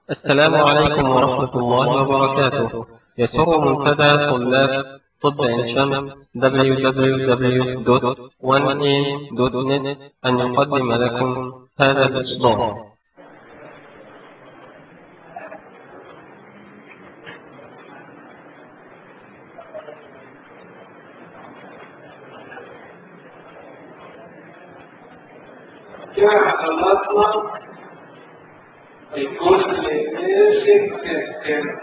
السلام عليكم ورحمة الله وبركاته يسر منتدى طلاب طب عين شمس www.1am.net أن يقدم لكم هذا الإصدار كده خلصنا الجزء الناشئ سيستم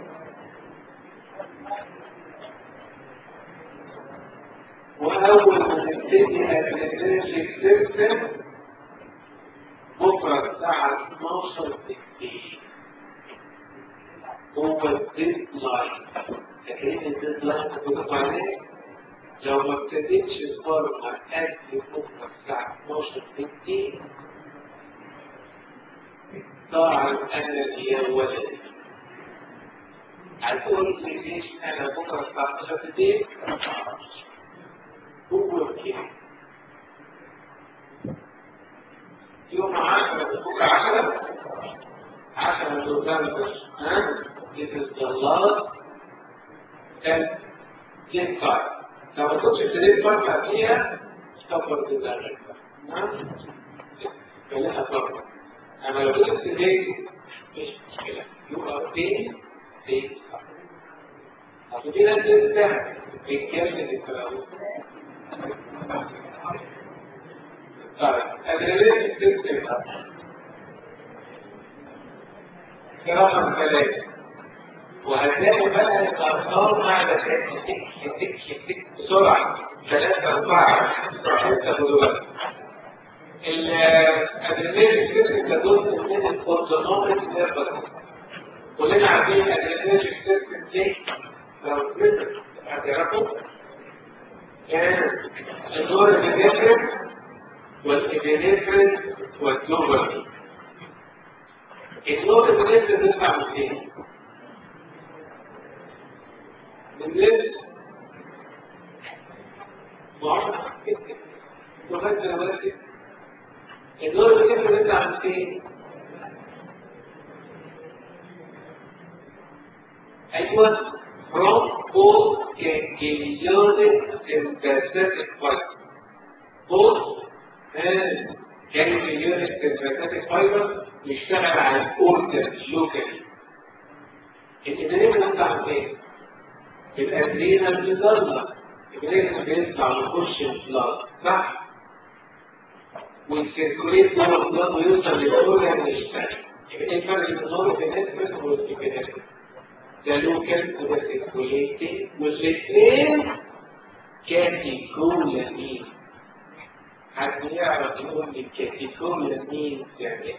وأول ما نبتدي الناشئ سيستم بكرة الساعة 12 بالليل هو الديدلاين فاكرين الديدلاين اللي بيقولوا عليه؟ لو ما ابتديتش الفورمة قبل بكرة الساعة 12 بالليل ضاع الأمل يا ولدي هتقول لي ليش أنا بكرة الساعة 12 بالليل؟ هو كده يوم 10 بكرة 10 10 نوفمبر ها؟ في الظلال كان ينفع لو ما كنتش ابتديت فرقة فيها كبر دماغك خليها فرقة أما لو كنت ابتديت مش مشكلة يبقى فين فين أصل في ناس لسه بيتكلم الكلام طيب أدرينالين سيستم رقم ثلاثة وهتلاقي بقى الأرقام قاعدة تك تك تك بسرعة ثلاثة أربعة ستة دولار الأدرينالين سيستم ده جزء من الأوتونوميك نيرفس كلنا عارفين الأدرينالين سيستم ليه؟ لو كده هتعرفوا كان الدور الإبنفرين والإبنفرين والدوبرين الدور الإبنفرين بيطلع من فين؟ الناس معرفة لغاية دلوقتي الدور اللي كيف بيطلع من فين؟ أيوة برونكو كانجليونيك سيمباثيك فايبر بص كانجليونيك سيمباثيك فايبر يشتغل على الأورجن لوكالي الإدرينال بيطلع من فين؟ الأدرينال بيطلع الأدرينال بيطلع ويخش البلاد صح؟ والسيركوليت جوه البلاد ويوصل للأورجن يشتغل يبقى ايه الفرق بين الأورجن والإبنفرين؟ ده لوكال وده سيركوليتي والاثنين كاتيكولا مين؟ حد يعرف يقول لي كاتيكولا مين يعني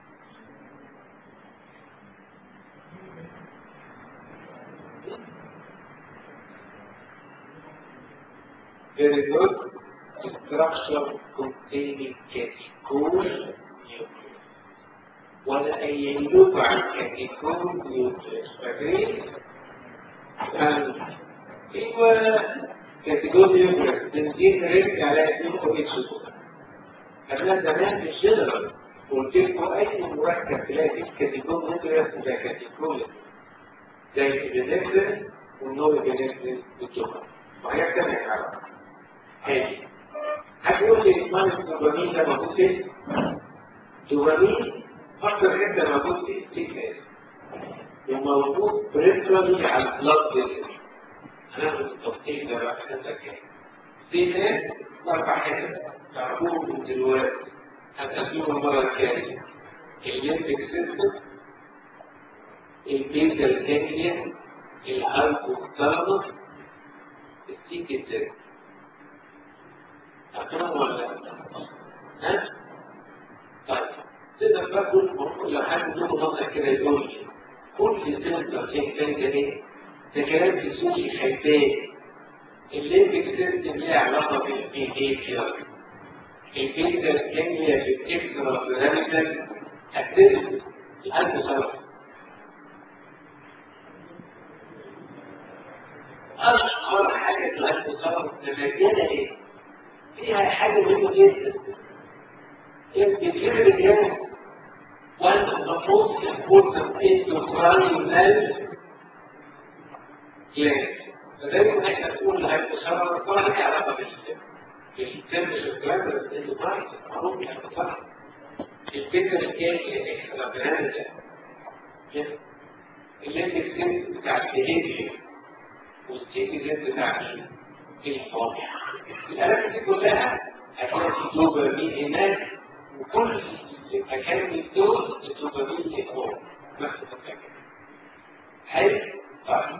Very good. Structure containing catechol nucleus. ولا أي ينبع كاتيكول نيوكليس فاكرين؟ ايوه كاتيكول نيوكليس بنزين ريسك على 2 او اتش احنا زمان في الجنرال قلت لكم اي مركب تلاقي فيه كاتيكول نيوكليس ده كاتيكول زي البنفرين والنور البنفرين والجمر وهي كمان حاجه هادي هتقول لي اسمان الدوبامين ده موجود فين؟ دوبامين أكثر حتة موجود في السيكاس وموجود بريفرالي على البلاد فيزل هناخد التفصيل ده بقى حتة كام سيكاس أربع حتت تعرفوهم من دلوقتي هتقدموا المرة الجاية الليمبك سيستم البيزل كانيا الهايبوثالاموس السيكاس هتفهم ولا لا؟ ها؟ طيب تقدر بقى كل لو حد له نظر كده يقول لي كل سنتر فين كان ده ايه؟ ده كلام في سوشي خيبان الليمبك سيستم ليه علاقه بالبيهيفير الفكره الثانيه بالاكسترا بيراميدال اكتيفيتي القلب صرف اشهر حاجه في القلب صرف مجاله ايه؟ فيها حاجه مهمه جدا بتجيب الرجال وانت most important endocrine gland فدايما احنا نقول الهيبوثالاموس الكلام ليه علاقه بالسن بالسن مش الكلام ده الاندوكراين معروف الهيبوثالاموس الفكره الجايه احنا بنعمل ده اللي انت السن بتاع الهيدي والسيتي زد بتاع مين؟ الفاضي الالات دي كلها هتلاقي في دوبامين هناك وكل مكان من دول الدوبامين اللي هو نفس المكان حلو؟ طيب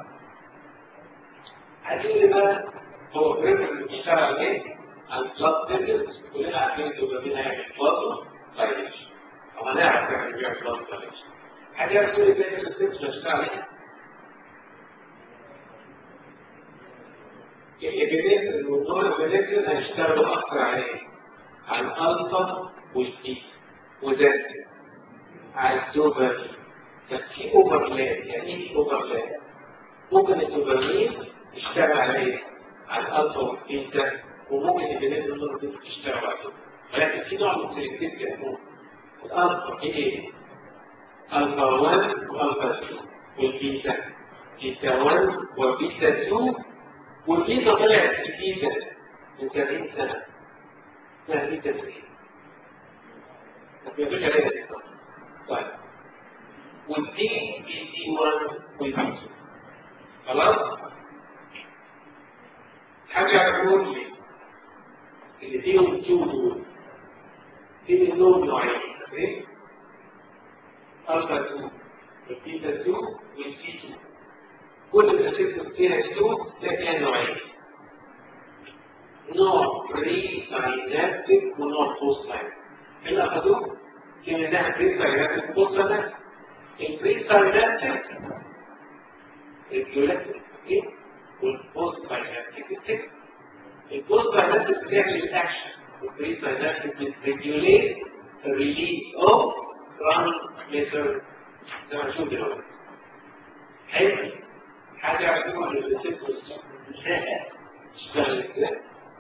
هتيجي بقى هو بريفر اللي بيشتغل ايه؟ على البلاد تندنس كلنا عارفين الدوبامين هيعمل بلاد دايليشن او هنعرف احنا بيعمل بلاد دايليشن حاجه تقول لي كده الست بشتغل عليها الابنات الموضوع الابنات هيشتغلوا اكتر عليه على الالفا والبي وده على الدوبامين بس في اوفرلاب يعني ايه في اوفرلاب؟ ممكن الدوبامين يشتغل على ايه؟ على الالفا والبيتا وممكن البنات النور دي تشتغل عليه ولكن في نوع من السلكتيف كده الالفا في ايه؟ الفا 1 والفا 2 والبيتا بيتا 1 وبيتا 2 والبيتا طلعت جديدة من 30 سنة اسمها بيتا 3 طب يا باشا ليه؟ طيب والدي بي دي 1 والبي 2 خلاص؟ حاجة تقول لي اللي فيهم تو دول في منهم نوعين فاكرين؟ ألفا 2 والبيتا 2 والبي 2 كل الأسئلة فيها 2 ده فيها نوعين نوع بري ساينابتيك ونوع بوست ساينابتيك اللي أخدوه كان ده بري ساينابتيك بوست ساينابتيك البري ساينابتيك الجولاتيك اوكي والبوست ساينابتيك التك البوست ساينابتيك بتعمل الاكشن والبري ساينابتيك بتريجوليت الريليز اوف ترانسميتر زي ما نشوف دلوقتي حلو حاجه عندهم الريسبتورز اشتغل ازاي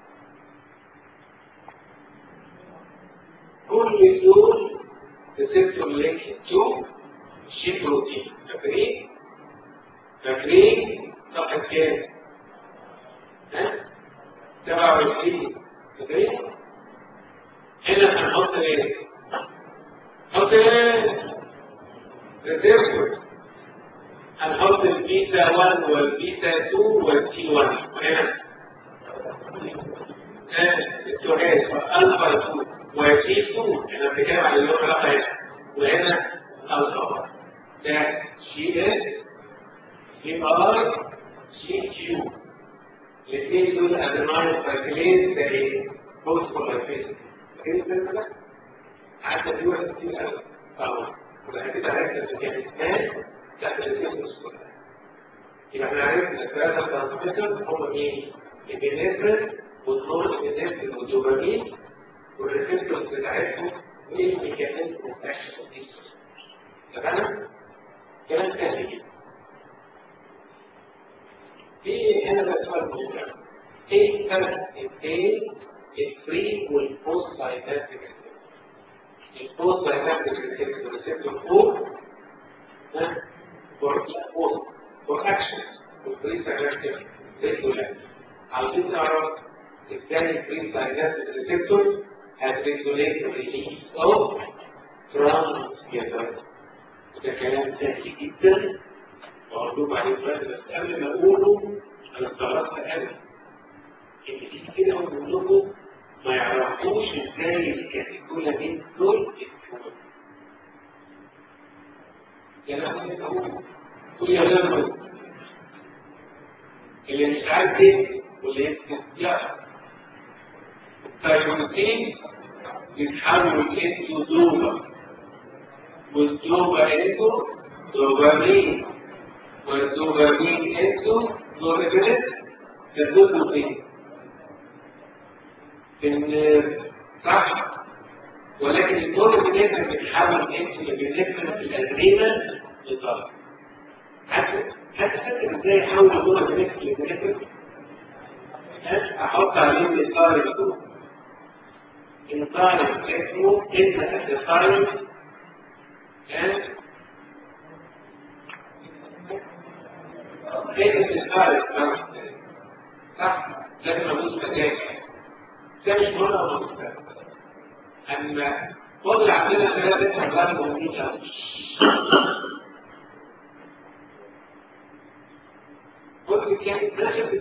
كل دول ريسبتور لينك تو شي بروتين فاكرين؟ فاكرين صفحة كام؟ ها؟ 27 فاكرين؟ هنا هنحط ايه؟ نحط ايه؟ ريسبتور هنحط البيتا 1 والبيتا 2 والتي 1 هنا ها السؤال الفا 2 وتي 2 احنا بنتكلم على اللون العلاقه هنا وهنا الفا 1 ده سي اس سي ار سي كيو الاثنين دول اديناين سايكلين ده ايه؟ فوسفولايفيز فاكرين ده؟ عدى في وقت كتير قوي طبعا وبعد كده هيحصل في الاسنان تحت الجسم كلها يبقى احنا عرفنا الثلاثه ترانسميتر هم مين؟ البنفرين والنور البنفرين والدوبامين والريسبتورز بتاعتهم وايه الميكانيزم بتاع الشخصيه تمام؟ كلام سهل جدا في هنا بقى سؤال مهم ايه الفرق بين الفري والبوست ساينابتيك البوست ساينابتيك ريسبتور فوق for support for action والفري ساينابتيك ريسبتور عاوزين نعرف ازاي الفري ساينابتيك ريسبتور هتريجوليت الريليز اوف ترانسميتر ده كلام سهل جدا وأرجوك عليه دلوقتي بس قبل ما أقوله أنا استغربت قوي إن في كده بقول لكم ما يعرفوش إزاي الكاتيكولامين دول يتكونوا. يا لهوي أقول قول يا لهوي اللي مش عارف إيه واللي يكتب يعرف التايروتين يتحول انتو دوبا والدوبا انتو دوبامين والدوبامين انتو نورابيلين تدوبوا فين؟ في النير صح؟ ولكن النورابيلين بتتحول انتو لبنفرين في الادرينال لطرف حتى حتى فاكر ازاي يحول النورابيلين لبنفرين؟ احط عليه الاطار الدوب انطالب اسمه ان الديفاين كيف تتفاعل صح لازم اقول مزاج ده مش هنا ولا اما فاضل عندنا ثلاثة أحوال مهمين أوي قلت كان داخل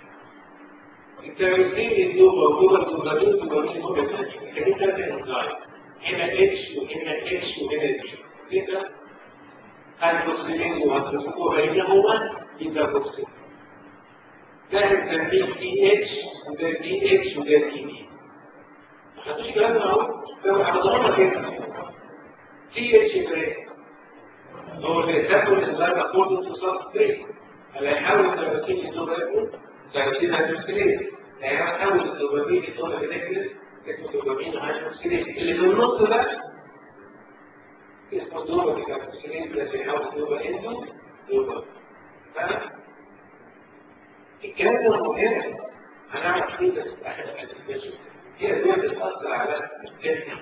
التمثيل الدوبة وجوه الدوبامين الدوبامين هو الثاني كان ثلاثة انزايم هنا اتش وهنا اتش وهنا اتش كده البروكسيلين وبينهما يبقى ده بنسميه دي اتش وده دي اتش وده دي بي مفيش كلام اهو ده على ضرورة كده دي اتش بريك هو اللي تاكل الانزيم اكورد تو سب بريك اللي هيحاول الدوبامين يدوبامين سيصير هيدروكسيليز هيحاول الدوبامين يدوبامين اسمه دوبامين هيدروكسيليز اللي في النص ده اسمه دوبامين هيدروكسيليز اللي بيحاول دوبامين انزو دوبامين فاهم؟ الكلام ده مهم هنعمل فيه بس احد الابلكيشن هي اللي بتأثر على الجسم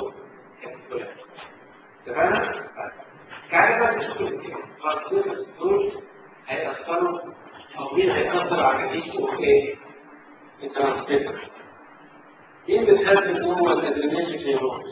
تمام؟ تعالى بقى نشوف الخاصية دول هيأثروا أو مين هيأثر على نتيجة ايه؟ الترانسميتر مين بتخزن جوه الادرينالين نيرون؟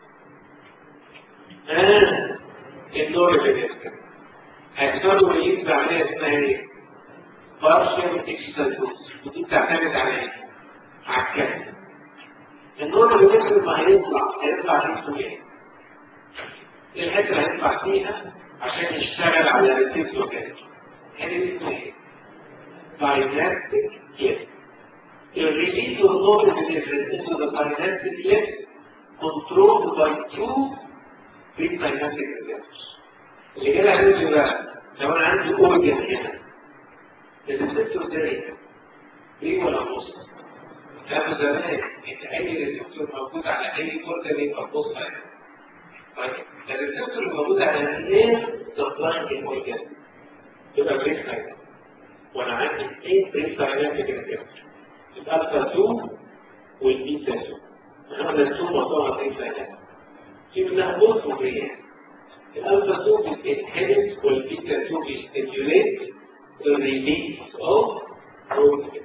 آه الدور اللي بيحصل هيحصلوا يبقى عليها اسمها ايه؟ بارشل اكستنسوس ودي بتعتمد على ايه؟ على الكلام النور اللي بيحصل ما هيطلع هيطلع فيه اسمه ايه؟ الحته اللي هيطلع فيها عشان يشتغل على الريسيبتور كده هي اسمه ايه؟ دايناميك كيس الريليز والنور اللي بيفرز into the dynamic كيس controlled by two big dynamic receptors اللي كده هنقول بقى لو انا عندي اورجن هنا الريسبتور ده ايه؟ ايه ولا نص؟ كان زمان انت اي ريسبتور موجود على اي اورجن يبقى نص طيب الريسبتور الموجود على الاثنين سبلاين الاورجن يبقى بريك سايد وانا عندي اثنين بريك دايناميك ريسبتور الالفا 2 والبيتا 2 احنا الرسوم موضوع بريك سايد في منها نص وبريك الالفا 2 بتنهبت والبيتا 2 بتستيميوليت the release of protein.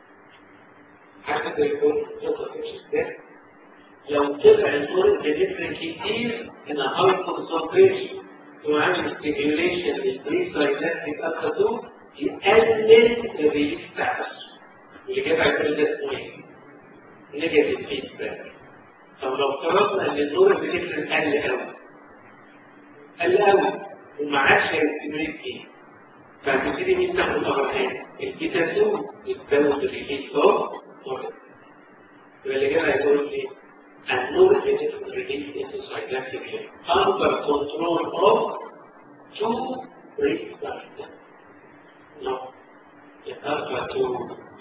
حتى يكون نقطة الشدة لو طلع النور بنفرق كتير in a high concentration وعمل stimulation للبريد دايناميك أكتو يقلل الريليس بتاع نفسه اللي كده هيكون ده اسمه ايه؟ نيجاتيف فيدباك طب لو افترضنا ان النور بنفرق قل قوي قل قوي وما عادش هيستمريت فيه فهتبتدي مين تاخد طبعين البيتا 2 يتزود الريليز اوف نور اللي كده هيقول لي النور ريليز into cyclic under control of two receptors no الالفا 2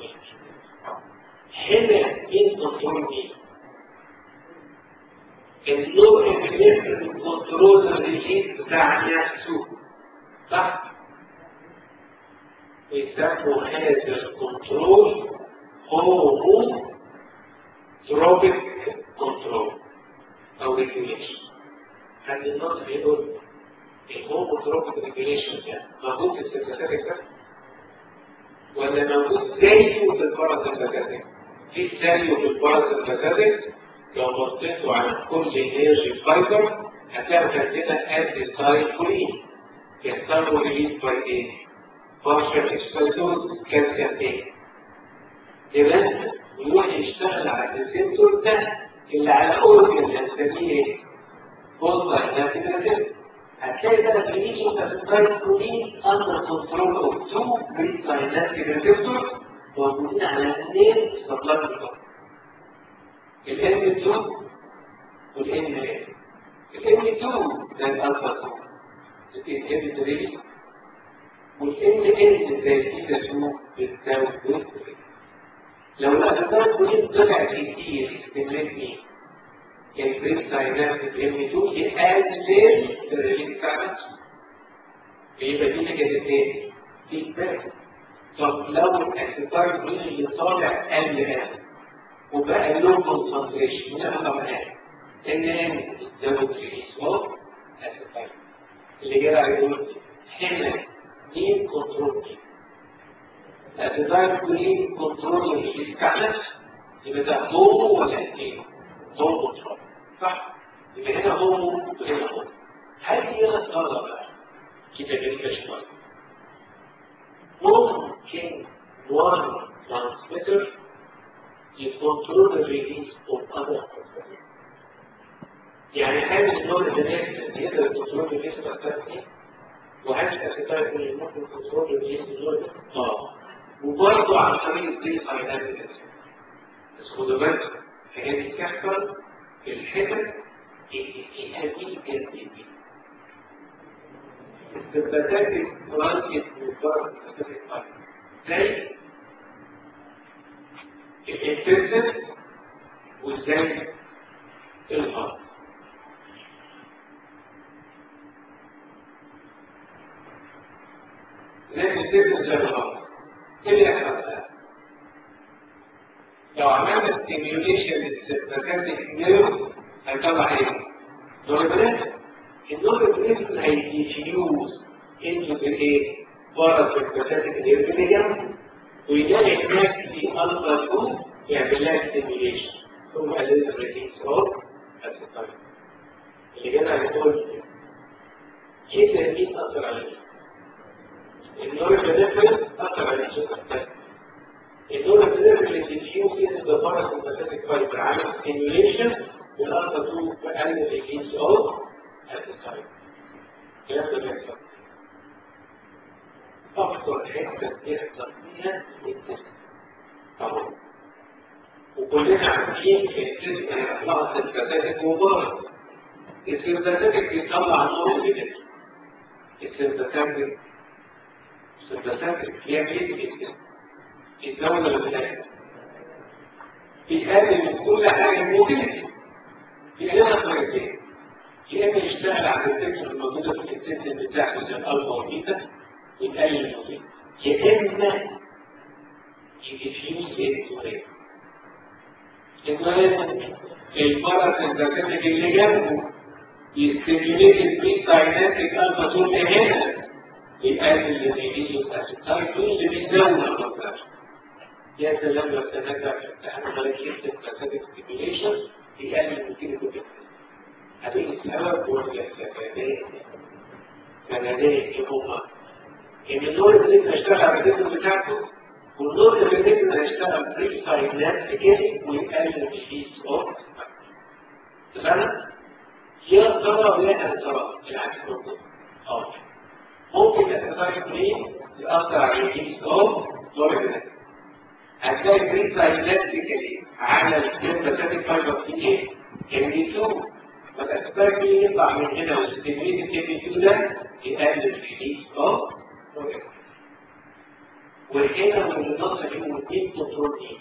هنا مين كنترول مين؟ النور اللي كنترول الريليز بتاع نفسه صح؟ ويسموا هذا الكنترول هومو تروبيك كنترول او ريجوليشن حد النص يقول الهومو تروبيك ريجوليشن ده موجود في السيمباثيك ده ولا موجود زيه في الباراسيمباثيك في زيه في الباراسيمباثيك لو بصيتوا على كل انرجي فايبر هتلاقوا عندنا انتي سايكولين يحصلوا ريليز باي ايه؟ بارشل اكسبلتور كالسيوم ايه يبقى يروح يشتغل على الريسبتور ده اللي على اورجن هنسميه ايه؟ بوز دايناميك هتلاقي بقى في ايش وكاسبتايل بروتين اندر كنترول اوف تو بريد دايناميك ريسبتور موجودين على اثنين سبلاي الام 2 والام ايه الام 2 ده الالفا 2 الانهبيتوري والان ان زي كده اسمه بتساوي لو الاسباب كلهم طلع كتير استمرت مين؟ البريك دايناميك ام 2 يقلل الريليز بتاع نفسه يبقى دي نيجاتيف ايه؟ فيدباك طب لو الاسباب مين اللي طالع قل قل وبقى له كونسنتريشن مين اللي طالع ان ان زود ريليز اسيتايل اللي جاي هيقول هنا مين كنترول مين الاسيتايل كولين كنترول الريليز بتاع نفسه يبقى ده هو ولا ايه؟ هو كنترول صح؟ يبقى هنا هو وهنا هو هل هي الطلبة بقى كده جميلة شوية ممكن one transmitter يكنترول the release of other transmitters يعني هل النور الدنيا يقدر يكنترول الريليس بتاعت ايه؟ وهل الاسيتايل اللي ممكن يكنترول الريليس النور اه وبرضه عن طريق الدي ايلاند بس خدوا بالكم الحاجات دي بتحصل في الحتت اللي فيها دي جنب دي السباتات مرانكت مجرد سباتات زي الانترسل وزي الهارت زي الانترسل زي الهارت ايه اللي يحصل ده؟ لو عملنا ستيميوليشن للسباتات نيرف هيطلع ايه؟ نوربرين النوربرين هيديفيوز انتو الايه؟ بره السباتاتيك نيرف اللي جنبه ويلاقي هناك في الفا 2 يعمل لها ستيميوليشن ثم قلل الريليس اوف اسيتايل اللي جانا هيقول كده مين اثر عليه؟ النوربرين اثر على السباتات النوربرين اللي ديفيوز انتو بره السباتاتيك فايبر عمل ستيميوليشن والأرض تقول بأن الإجيز أو الإسرائيل كلام ده بيحصل أكثر حتة بيحصل فيها التسك طبعا وكلنا عارفين التسك هيطلع سلسلاتك مبارك السلسلاتك بيطلع نور جديد السلسلاتك السلسلاتك هي جديد الدولة البلاد بيقلل من كل حاجة موجودة بيعملها طريقتين يا اما يشتغل على الفكر الموجوده في السيستم بتاعته زي الالفا والبيتا يقلل الموجود يا اما يديفيوز الدورين الدورين البارا سنتاتيك اللي جنبه يستيميوليت البري سايناتيك الفا تول هنا يقلل الريليز بتاعت التايب اللي بيزود الكونتراكشن يا سلام لو تنجح في امتحان ملكيه السنتاتيك ستيميوليشن يقلل كتير جدا هذه السبب ولا السببين سببين هما ان الدور اللي انت اشتغل على الجسم بتاعته والدور اللي انت هيشتغل بري ساينات كده ويقلل الفيس اوف تمام يا ترى ولا ترى العكس موجود اه ممكن الاساسايد بري يأثر على الفيس اوف دورنا هتلاقي بري ساينات كده على السيمباتيك فايبر في ايه؟ ام دي 2 فالاسباب دي يطلع من هنا والستيميليت ام دي 2 ده يقلل الريليس اوف وهنا من النص فيه مدين كنترول ايه؟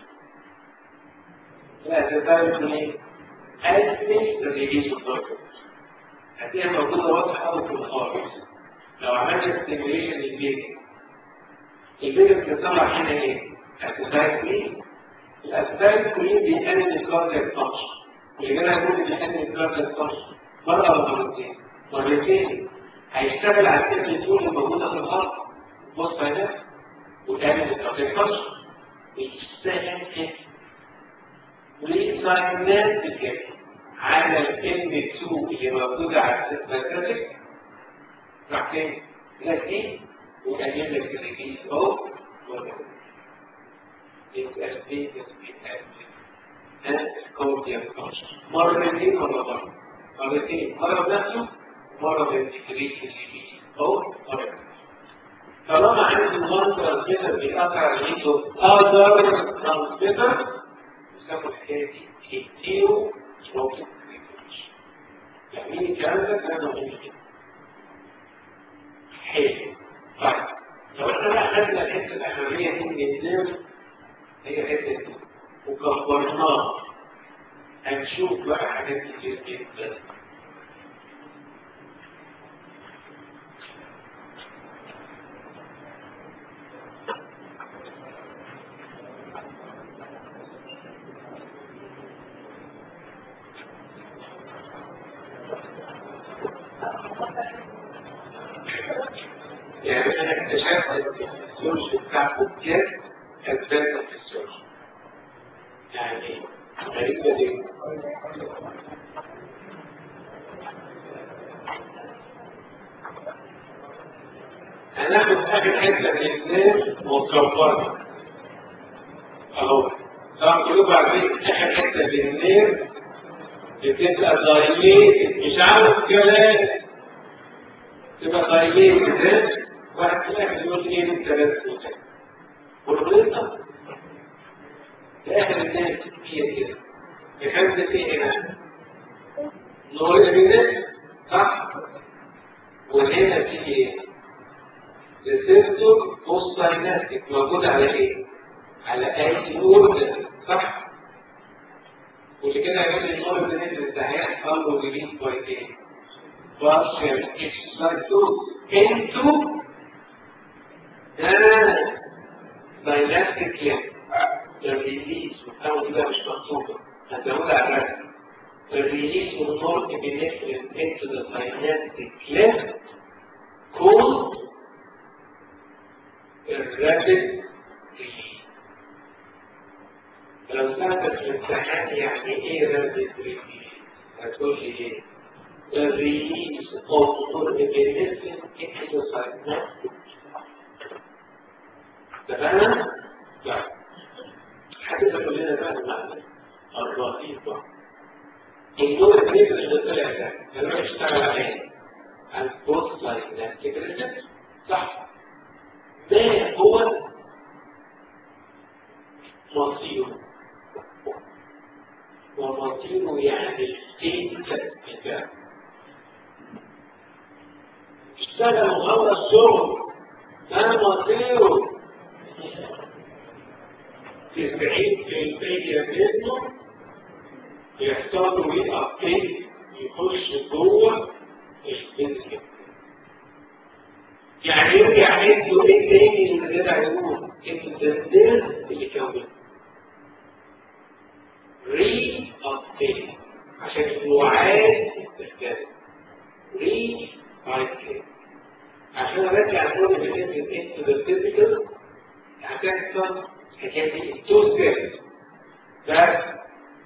الاسباب دي ايه؟ قلل الريليس اوف هتلاقيها موجوده واضحه قوي في الخالص لو عملنا ستيميليشن للبيت البيت بتطلع هنا ايه؟ اسباب ايه؟ الأسباب كلين بيقلل الكاردياك فانكشن اللي جانا يقول بيقلل الكاردياك فانكشن مرة ولا مرتين مرتين هيشتغل على الكتل الطول الموجودة في الأرض بص هنا وتعمل الكاردياك فانكشن بيشتغل كده ويساينات كده على الام 2 اللي موجودة على السيستماتيك راح فين؟ لكن ويقلل لك الريليز اوف يبقى البيت بيتقلل الكاردياك فانكشن مرتين ولا مرة مرتين مرة بنفسه مرة بالانتجريشن اللي او مرة طالما عندي وان ترانسميتر بيأثر على ايده اذر ترانسميتر يسمى الحكايه دي هيتيرو تروبيك يعني الكلام ده كلام مهم جدا حلو طيب لو احنا بقى خدنا الحته الاخرانيه دي من النيرف هي حته وكبرناها هنشوف بقى حاجات كتير جدا يعني انا اكتشفت ان الفسيولوجي بتاعكم بجد ادفانس فسيولوجي يعني غريبة جدا هناخد اخر حته من الاثنين ونكبرها اهو طبعا كلكم عارفين اخر حته من الاثنين بتبقى ضايلين مش عارف كلام تبقى ضايلين كده واحد في الاخر يقول ايه من ثلاث سنين والغلطه في اخر الناس هي كده بحمد ايه هنا نور الابناء صح وهنا في ايه ريسبتور بوستايناتيك موجود على ايه؟ على اي اورجن صح؟ واللي كده يقول لي النور الابناء ده هيحصل له ريليز باي ايه؟ partial excited into the synaptic link الريليز والكلام ده مش مكتوبة هتقول على الرسم الريليز والنور ابنفرين into the synaptic link cause الرابد ريليز لو سألتك في الامتحان يعني ايه رابد ريليز هتقول لي ايه الريليز of نور ابنفرين into the synaptic تمام؟ لا حتى كلنا بقى المعنى الرهيبة النور الكبير اللي طلع ده لما يشتغل عليه على البوست ساينابتيك ريسبتور صح ما هو مصيره ومصيره يعني الستيت بتاعه اشتغل وخلص شغل ما مصيره تسعين في المية منه يحتاجوا يقطين يخش جوه الفيزياء يعني يرجع عنده ايه تاني اللي كده يقول الزنزان اللي كون ري ابتين عشان الوعاد تختلف ري بايكين عشان ارجع كل الفيزياء انتو ذا فيزيكال هتحصل حكايه تو ستيبس بس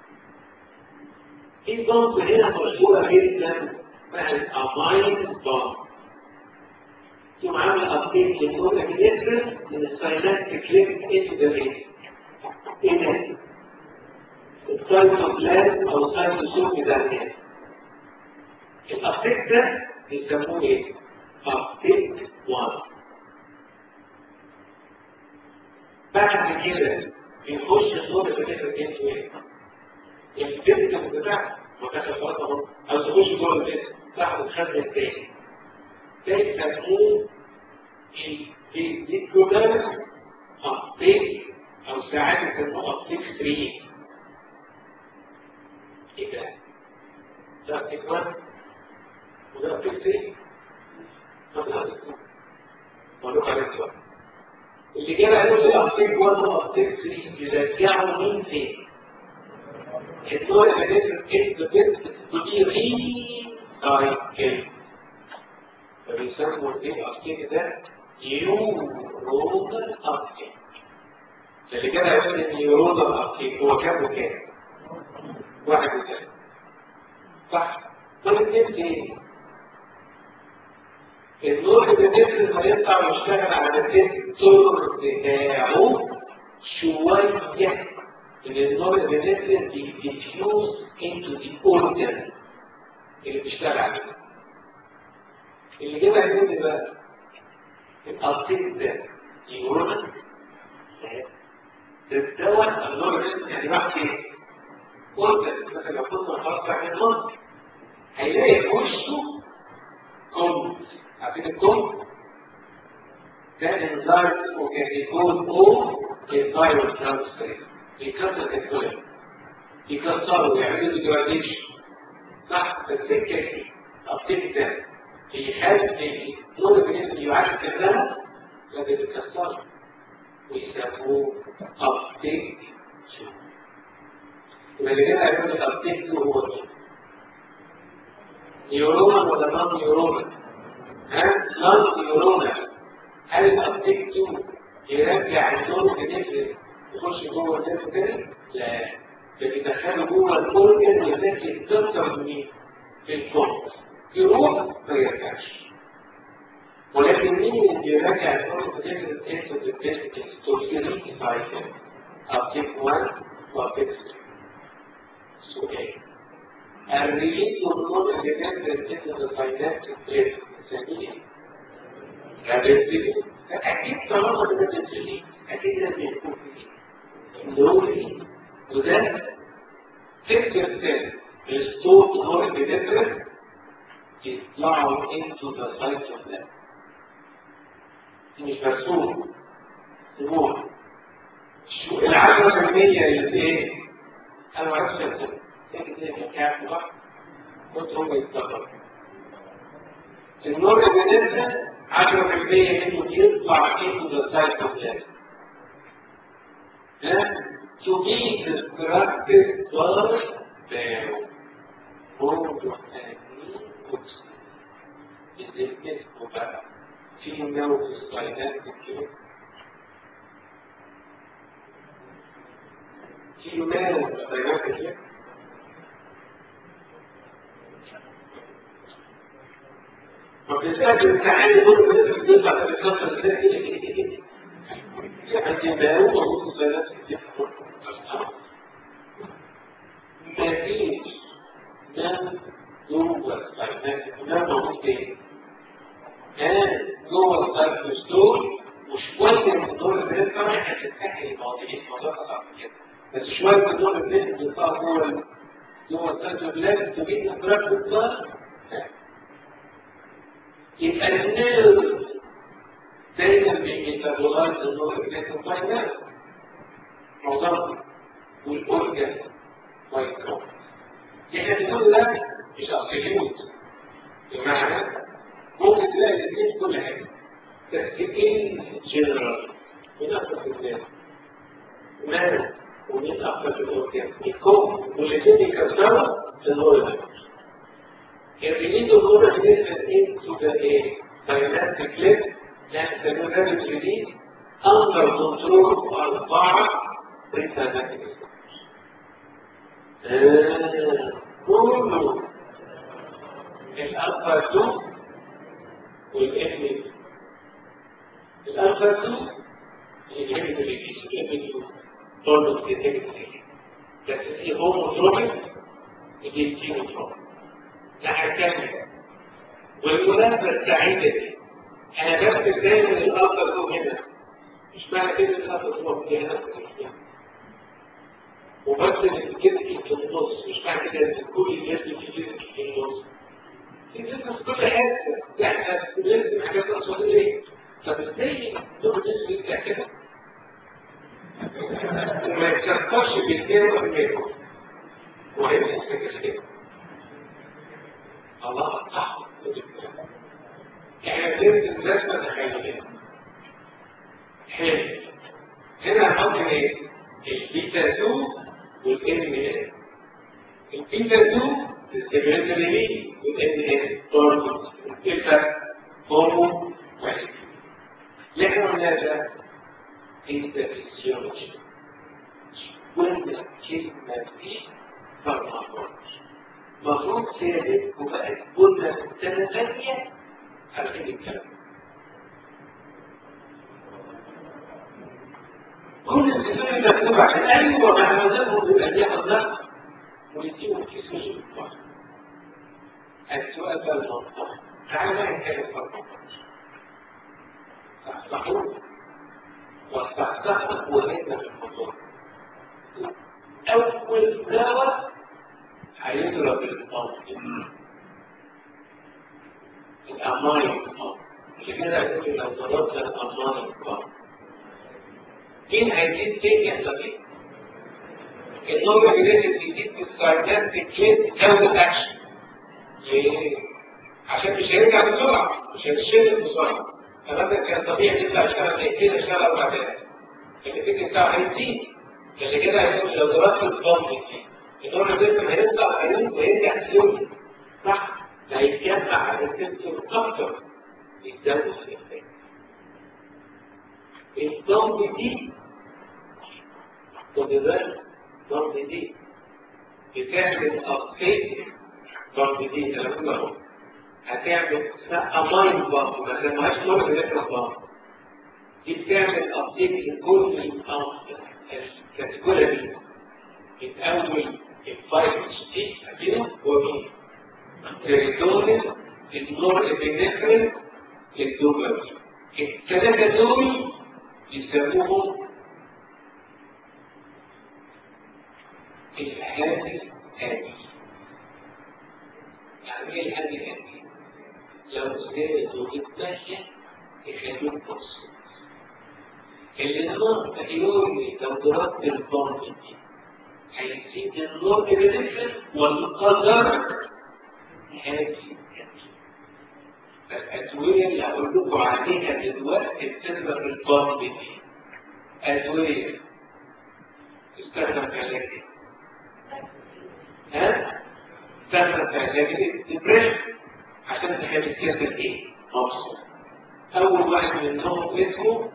في ضغط هنا مشهوره جدا اسمها الاماين ضغط ثم عمل ابديت للنور ابنفرين من الساينابتيك لينك انتو ذا ريت ايه ده؟ السايتوبلازم او السايتوسوم بتاع الناس الابديت ده بيسموه ايه؟ ابديت 1 بعد كده بيخش النور ابنفرين انتو ايه؟ الفيزيكال بتاعه وكانت الفرق اهو او تخش جوه البيت تاخد الخزن الثاني ده يسموه الفيزيكولار ابتيك او ساعات يسموه ابتيك 3 ايه ده؟ ده ابتيك 1 وده ابتيك 3 طب ده ابتيك 2 مالوك عليك بقى اللي جاب قالوا لي ابتيك 1 وابتيك 3 يرجعوا مين فين؟ الدور اللي بيدرس كيف بتدرس دي ري سايكل فبيسموا الايه ابتيك ده نيورونال ابتيك اللي كده يقول ان نيورونال ابتيك هو كام وكام؟ واحد وكام صح طب الناس ايه؟ النور اللي بيدرس هيطلع ويشتغل على الدكتور بتاعه شويه ان النور اللي بينزل بيديفيوز انتو دي اورجن اللي بيشتغل عليه اللي كده هيقول بقى الابديت ده يقولون الدواء النور اللي يعني بعد ايه؟ اورجن مثلا لو كنا خلاص عن المنطق هيلاقي في وشه كوم عارفين الكوم؟ ده انزايم وكان يكون او الفيروس ترانسفير يكسر الكلام يكسروا ويعملوا ديجراديشن صح السكه دي الابديت ده بيخلي نور بالنسبه يعالج الدم لكن بيكسره ويسموه ابديت يبقى اللي كده هيقول الابديت هو مين؟ نيورون ولا نون نيورون؟ ها؟ نون نيورون هل الابديت 2 يرجع النور بنفسه يخش جوه النفس تاني؟ لا ده بيدخله جوه الاورجن والناس يتكسر من الكون يروح ما يرجعش ولكن مين اللي بيراجع النور بنفسه انتو بالبيسك ستوريري سايكل ابديت 1 وابديت 3 سؤال الريليز والنور بنفسه انتو بالبيسك تريد نسميه ايه؟ رابيد أكيد طالما ده بتسلي أكيد لازم يكون فيه لوري وده تكتب تاني الصوت هو بيدفر يطلعوا into the site of that مش مرسوم نمور شو العشرة في المية اللي ايه؟ أنا ما أعرفش أكتب تاني تاني كام بقى قلت هم يتطبق النور اللي بيدفر 10% منه يطلع into the cytoplasm. To be destructed by the اسمه بقى في نوع الصيدات كده في نوع الصيدات كده فبالتالي التعالي دول بيطلع في الكسر الذاتي يعني ما هو نص ثلاث مفيش نام جوه القناة نام موجود ايه؟ كان جوه القلب ستور وشوية من دور البريد طبعا هتتحكي المواضيع الموضوع أصعب كده بس شوية من دور البريد بيطلع جوه جوه القلب لازم تجيب إدراك بالظهر يبقى النيرف دايما بيميتابولايز النور بتاعته فاينل معظمه والاورجن مايكرو احنا بنقول ده مش ابسوليوت بمعنى ممكن تلاقي الاثنين في كل حاجه بس ان جنرال مين اكتر في الناس مان ومين اكتر في الاورجن الكون والاثنين بيكسروا في النور الريليز النور بالنسبه into the dynamic clip يعني تمرير الريليز under control أربعة بريتانيك كله الألفا 2 والإم الألفا 2 الإم الريليز الإم 2 برضه بتتكلم بس في هوموتروبيك ودي تيموتروبيك لحكامة والمناسبة السعيدة دي أنا بكتب دايما الأفضل فوق هنا مش معنى كده الأفضل فوق هنا وبكتب الجزء في النص مش معنى كده ان كل الجزء في الجزء في النص الجزء في كل حته احنا لازم حاجات اقتصاديه طب ازاي دور الجزء يرجع كده وما يتكسرش بالكلمه بالميكرو وهيبقى كده الله صح يعني لازم لازم تخيلين حلو هنا هنحط ايه البيتا 2 والان ان البيتا 2 السيمتري والان ان برضه البيتا هومو واحد اللي احنا قلناه ده انت فيسيولوجي كل كلمه دي فارماكولوجي مفروض ثابت وبقت قلنا في السنة الثانية عارفين الكلام كل الكتاب مكتوب عشان ايوه ما نظامهم يبقى بياخد نقد ويديهم كيس مش بالطبع السؤال بقى الموضوع تعالى بقى نتكلم فرق صحصحوه والصحصحة مهمة في الموضوع أول دواء هيضرب الأرض الأمان الأرض عشان كده يقول لو ضربت الأمان الأرض مين هيزيد تاني يحصل ايه؟ النور اللي تزيد بالكاردات بتشد جودة أكشن ليه؟ عشان مش هيرجع بسرعة مش هيتشد بسرعة فمثلا كان طبيعي تطلع اشتغل دقيقتين اشتغل أربع دقايق الإفكت بتاعه هيزيد عشان كده هيقول لو ضربت البامب دي النور الجسم هيطلع هيموت ويرجع سلوي صح؟ ده هيتجمع على السنسور أكتر يتزود الإفكت الضم دي خد بالك الضم دي بتعمل ابديت ضم دي كلام اهو هتعمل اماين بامب ما سموهاش نوع من البامب دي بتعمل ابديت لكل الكاتيجوري من اول الفايتس دي هتبقى ومين التريتوريال النور ابنفرين الدوبر الثلاثة دول يسموهم الهادي هادي يعني ايه الهادي هادي؟ لو زادوا الدهية يخلوك مبسوط اللي النور يقول لي لو ضربت البامب دي هيزيد النور ابنفرين والقدر هادي الأدوية اللي هقول لكم عليها دلوقتي بتضرب البطن دي أدوية تستخدم في علاج ايه؟ ها؟ تستخدم في علاج الدبريشن عشان تخلي الجسد ايه؟ مبسوط أول واحد منهم اسمه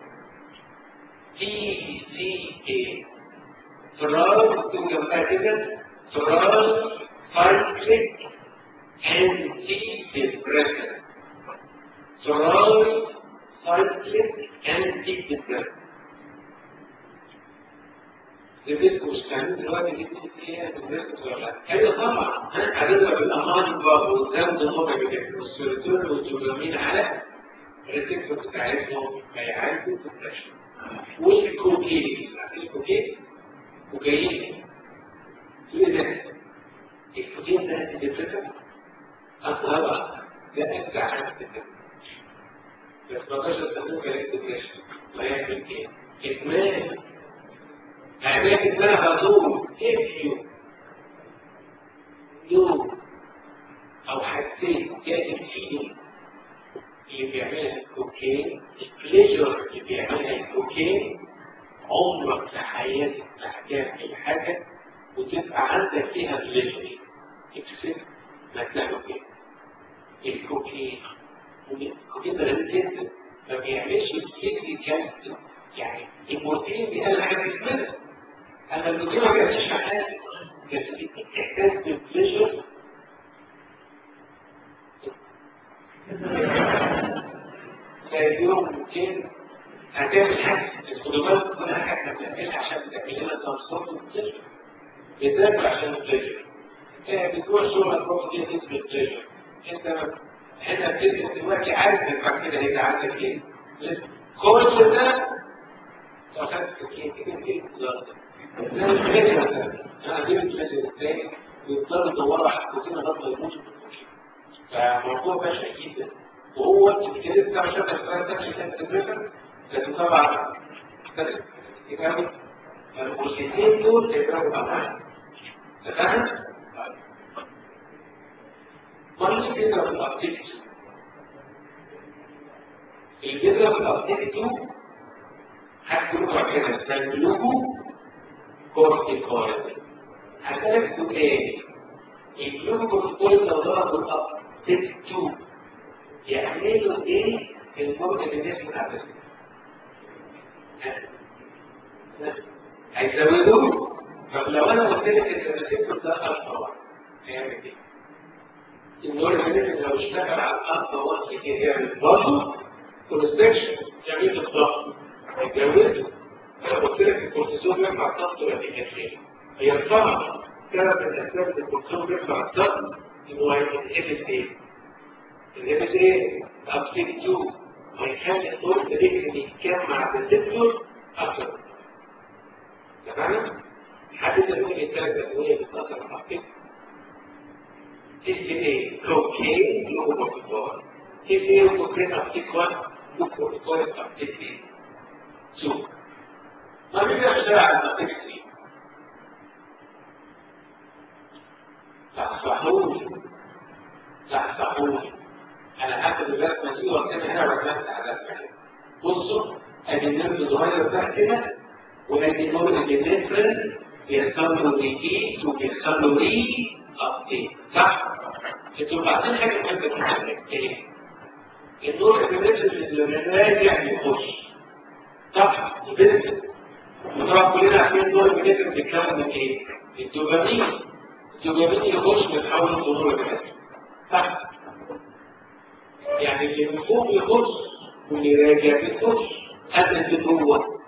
تي سي اي تراي مكتوب جنبها كده تراي سايكليك انتي ديبريشن تراي سايكليك انتي ديبريشن جبت مستعمل دلوقتي جبت فيها ديبريشن ولا لا؟ ايوه طبعا هنقدر بالامان بقى والكلام ده طبعا السيروتونين والدوبامين على الريسبتور بتاعتهم هيعالجوا الديبريشن والكوكين الكوكين وجايين ايه ده؟ الكوكين ده ديبريشن أطلع ده أنت عن بس ما تقدرش تستخدمه كلاك ديبريشن ما يعمل ايه؟ إدمان أعمال إدمان هدوم if you you أو حسيت جاء الفيلم اللي بيعملها الكوكين البليجر اللي بيعملها الكوكين عمرك في حياتك ما هتعمل حاجة وتبقى عندك فيها بليجر اكسب ما تعمل كده الكوكين الكوكين ده غريب جدا ما بيعملش الفيزيكال يعني المورفين بيقل حاجه جسمنا انا الكوكين ما بيعملش حاجه بس بتحتاج بالبليجر فيديهم الكوكين هتعمل حاجه الخضروات كلها حاجه بتعملها عشان تعمل لنا تنصيب البليجر بتاكل عشان البليجر بتروح شغلك روح دي تثبت بليجر انت هنا بتدرس دلوقتي عارف ان بعد كده هيبقى عندك ايه كل ده لو خدت كتير كده كده ده مش بليجر انا هجيب البليجر ازاي ويفضلوا يدوروا على الكوكين لغايه ما يموتوا فموضوع بشع جدا وهو الكتاب بتاع شبه الكلام ده مش كان تدرسه لكن طبعا يبقى المرشدين دول هيبقوا معانا تفهم؟ مرة كده بالأبديت الجدرة بالأبديت هتكونوا كده تعملوه كورتيكويد هتعرف سؤال الجلوكوكورتيكويد لو ضربوا الأبديت 2 يعملوا ايه المرض اللي الناس بتعمله هيزودوه طب لو انا قلت لك ان الريسبتور ده اكبر هيعمل ايه؟ النور اللي لو اشتغل على الارض وقت كده يعمل برضه كونستكشن يعمل الضغط هيجوزه لو قلت لك الكورتيزون يرفع الضغط ولا بيكفيه هيرفعه سبب من اسباب الكورتيزون يرفع الضغط انه هيتقفل ايه؟ الهبس ايه؟ ابسيك 2 ويخلي النور اللي يتجمع بالريسبتور اكتر تمام؟ حد يقول لي الثلاث ادويه بتاثر على الحقيقه TCA cocaine glucocorticoid TCA cocaine corticoid glucocorticoid activity 2 ما بيقدرش على activity صحصحوني صحصحوني انا هاخد الرسمه دي واكتبها هنا وارسمها على الرسمه بصوا ادي النمل صغير ده كده وادي نور الجنفرين بيحصل له ريبيت وبيحصل له ري ابديت صح؟ انتوا بعدين حاجه مهمه جدا ايه؟ النور الجنفرين اللي راجع يخش صح البنت وطبعا كلنا عارفين دول البنت بتتكون من ايه؟ الدوبامين الدوبامين يخش بيتحول لظهور البنت صح يعني اللي من فوق يخش واللي راجع بيخش قبل اللي جوه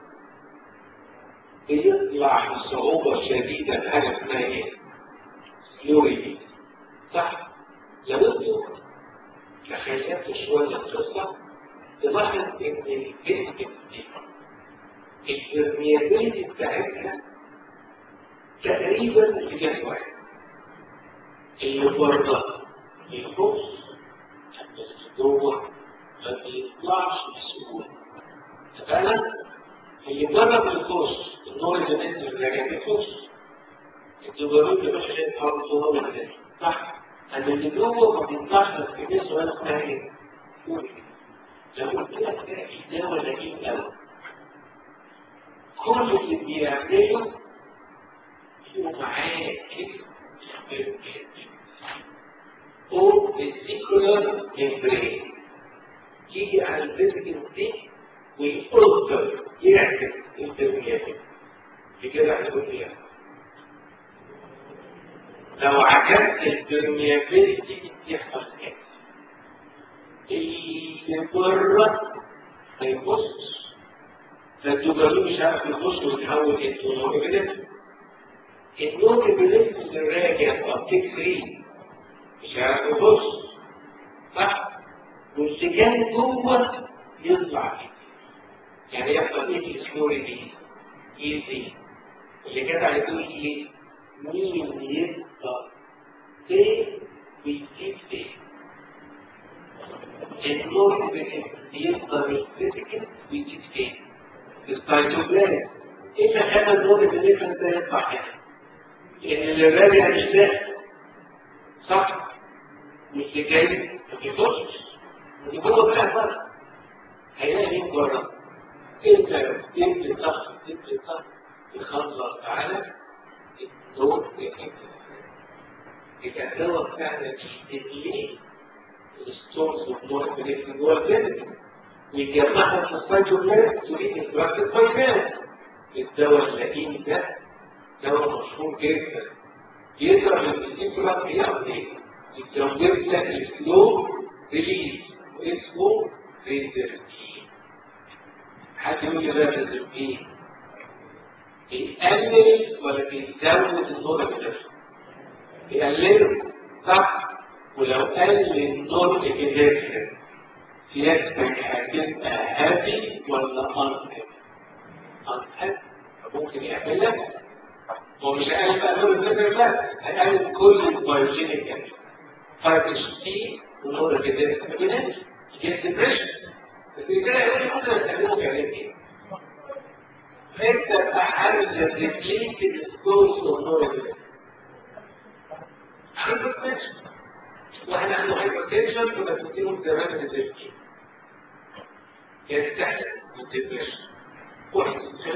بيطلع بصعوبة شديدة حاجة اسمها ايه؟ يوري صح؟ لو انتوا تخيلتوا شوية القصة تلاحظ ان الجسم دي البرميابيلتي بتاعتها تقريبا اتجاه واحد اللي بره يخش اللي جوه ما بيطلعش بسهولة فعلا اللي بره بيخش النور اللي نزل اللي راجع بيخش الدوبامين اللي مش شايف حرب النور اللي نزل صح أن اللي جوه ما بيطلعش لكمية صغيرة اسمها ايه؟ لو قلت لك ده الدواء لئيم قوي كل اللي بيعمله هو معاه كده او السيكولار ميمبرين يجي على الفيزيكال دي ويقدر يعكس التربيات في كده هنقول ايه لو عكست البرميابيلتي يحصل ايه اللي بره ما يبصش فالدوبامين مش عارف يخش ويتحول انتو نوربيلين النوربيلين اللي راجع ابتيك 3 مش عارف يخش صح واللي كان جوه يطلع يعني يحصل ايه في السلوري دي ايزي اللي كان على طول ايه مين يبقى تي ويجيب تي النور يبقى الفيزيكال ويجيب تي السايتوبلازم ايه اللي خلى النور الفيزيكال ده يطلع كده؟ ان اللي راجع مش ده صح واللي جاي ما بيخشش اللي جوه طلع بره هيلاقي مين بره انت انت ضغط انت ضغط يخلص على الدور يبقى الدواء بتاعنا بيستدلي الستورز والنور اللي جوه الجسم ويجمعها في السايتوبلازم تريد ادراك الفيتامين الدواء اللئيم ده دواء مشهور جدا يقدر الانتيكولار يعمل ايه؟ يزود لك السلو ريليز واسمه ريزرتين حد يقول لي بقى ريزرتين بيقلل ولا بيزود النور الجسم بيقلله صح ولو قلل النور الجسم سيادتك هتبقى هابي ولا انهابي انهابي ممكن يعمل لك هو مش هيقلل بقى نور الجسم لا هيقلل كل البايوجينيك اكشن فرق الشتي ونور الجسم ما بينهمش يجيب ديبريشن بس كده يقول لي ممكن استخدمه كعلاج ايه؟ انت بحل ديبليتد سورس ونور الجسم هايبرتنشن واحد عنده هايبرتنشن كنا بنديله زمان الديبريشن يستحق الديبريشن واحد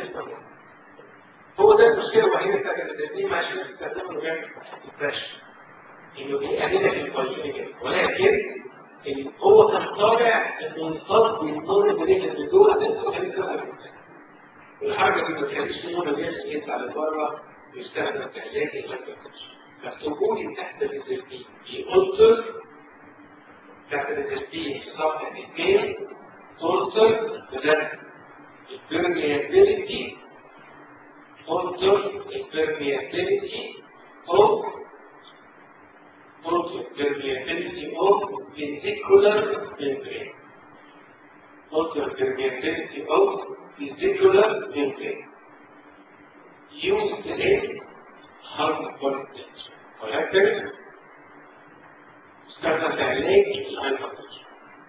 هو ده المشكله الوحيده بتاعت التدريب عشان تستخدمه من غير ديبريشن انه بيقللك الكواليفيكيشن ولكن هو كان طالع انه يصاب بالنور البريد اللي جوه ده اسمه كان الحركه دي ما تخليش النور البريد يطلع لبره ويستخدم كعلاج الهايبرتنشن فاكتبوا لي تحت الترتيب في ألتر تحت الترتيب صفحة 2 ألتر وده البرميابيلتي ألتر البرميابيلتي أو ألتر permeability of vesicular membrane ألتر permeability of vesicular membrane used in hypertension ولكن استخدم علاج الهايبرتنشن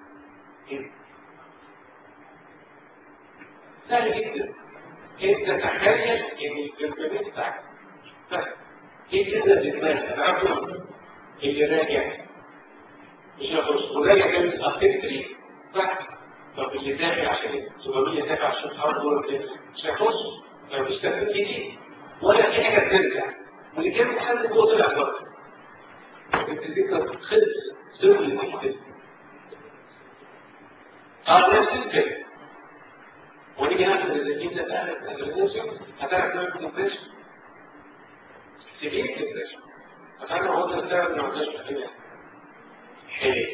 سهل جدا انت تخيل ان الجربانين بتاعك ايه كده دماغ العقل اللي راجع مش هيخش وراجع جاي من افكتري صح طب اللي دافع عشان السببيه دافع عشان الحرب ولا مش هيخش مفيش تفكير جديد ولا في حاجه ترجع واللي كان محل هو طلع بره الفكره خلص سوي كده اه نفس الكلام ونيجي ناخد الزيتين ده بقى الريزولوشن هتعرف تعمل ديبريشن سيفير ديبريشن هتعرف هو ده السبب اللي ما عندناش تحليل حلو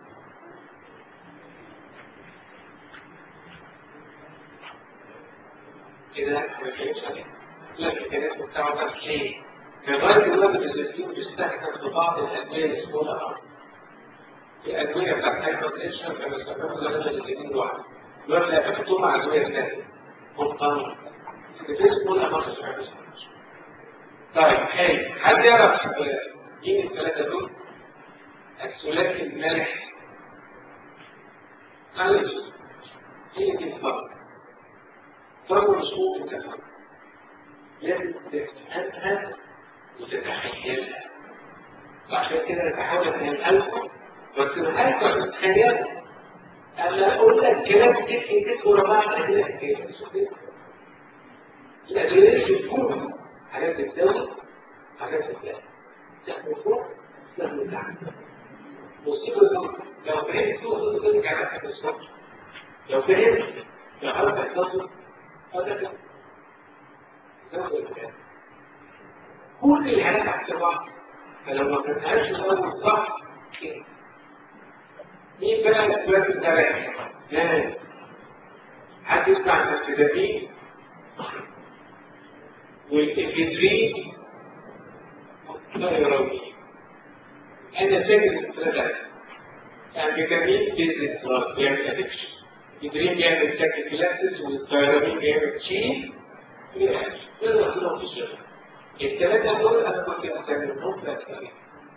كده ما بيتكلمش عليه لكن الكلام بتاعه ده ليه؟ لغايه دلوقتي الزيتين بيستخدم في بعض الادويه اللي اسمها الادويه بتاعت الهايبرتنشن كانوا بيستخدموا زمان الاثنين لوحده دلوقتي لا بيحطوهم مع ادويه ثانيه مضطر الفيس كلها ما تشعرش طيب حلو حد يعرف مين الثلاثه دول؟ الثلاثي المالح معلش هي دي الفرق فرق مش ممكن تفهم لازم تفهمها وتتخيلها وعشان كده نحاول افهمها لكم بس نحاول عشان تتخيلها انا اقول لك كلام كتير كتير ورا بعض اديلك كده الادويه دي بتكون حاجات بتزود حاجات بتزود تحمل فوق تحمل تحت مصيبه دول لو فهمت تقدر تقول على حاجه الصبح لو فهمت لو حضرتك تصل هذا كل الحاجات تحت بعض فلو ما فهمتهاش الاول صح كده مين بقى الاسباب الثلاثه؟ ها حد يسمع عن السيدافين والإفيدرين لا يروي أنا ساكن الثلاثة يعني فيتامين بيزنس بلاد بيعمل أدكشن إفيدرين بيعمل تاكيكلاسيس والثيرامين بيعمل تشين بيعمل تقدر تروح في الشغل الثلاثة دول أنا كنت أستخدمهم في أسفل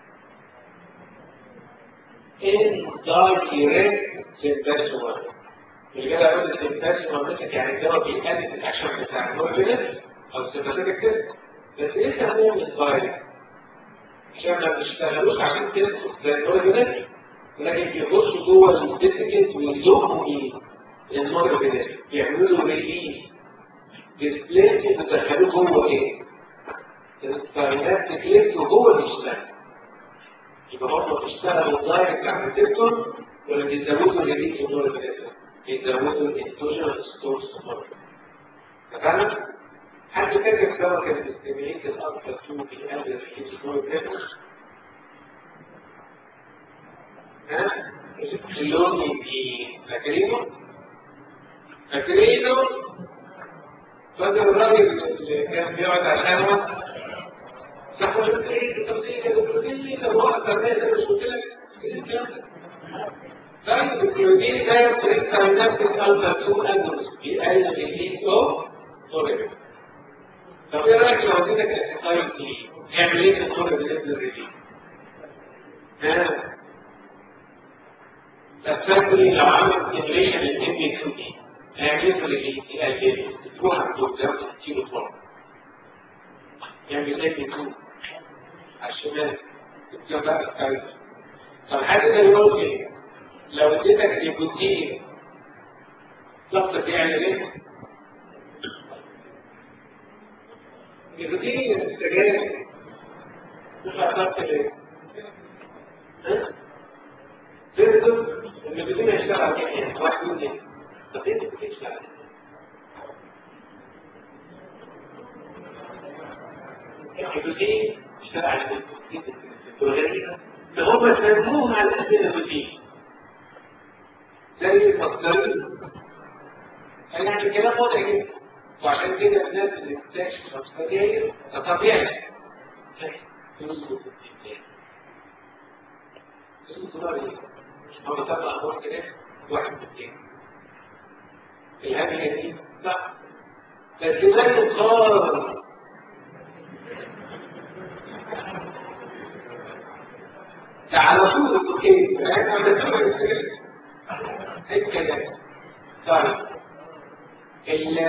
indirect symptomatic اللي كده اقول السيمبتوماتيك يعني الدواء بيقلل الاكشن بتاع النورفينس او السيمباتيك تيست بس ايه سموه الدايركت عشان ما بيشتغلوش عشان تيست زي النورفينس لكن بيخشوا جوه الديسكنت ويزقوا مين النورفينس يعملوا له ريليز ديسبليس يدخلوه جوه ايه؟ الفاينات تكليك وهو اللي يشتغل يبقى هم بيشتغلوا الدايركت على الريسبتور ولا بيزودوا الريليز النورفينس بيزودوا الانتوجينال ستورز تمام؟ حد فاكر سوا كان بيستميت الألفا 2 بيقلل الهيستوري بريفرنس؟ ها؟ اللون يبقى فاكرينه؟ فاكرينه؟ فاكر الراجل اللي كان بيقعد على القهوة؟ صح ولا ايه؟ طب ايه ده؟ طب ايه ده؟ هو اكتر ناس مش قلت لك؟ ايه الكلام ده؟ طيب الكلودين ده يفرق عن نفس الألفا 2 أجونس بيقلل الهيت أوف توليرنس طب ايه رايك لو اديتك طيب دي اعمل ايه في الطول بالنسبه للرجيم ها فالفكري لو عمل كميه من الام 2 دي هيعمل ايه في الرجيم يقلل تروح عند الدكتور تديله طول يعمل ام 2 على الشمال الدكتور بقى الثالث طب حد ده يقول لي لو اديتك نيكوتين ضغطك يعمل ايه؟ الروتين السجاير مش هتعرف ليه تقدر ان الروتين هيشتغل كده واحد يقول ليه طب انت بتشتغل الروتين اشتغل على الغريبة فهم سموها على اسم الروتين زي المصدرين يعني كلام واضح جدا وعشان كده الناس اللي بتكتشف السجاير ده طبيعي يظبط الدنيا يظبط بقى ايه؟ هو بيطلع اخبار كده واحد من التاني الهدية دي صح بس ده يقارن ده على طول الكوكين يعني على طول الكوكين ايه الكلام طيب ال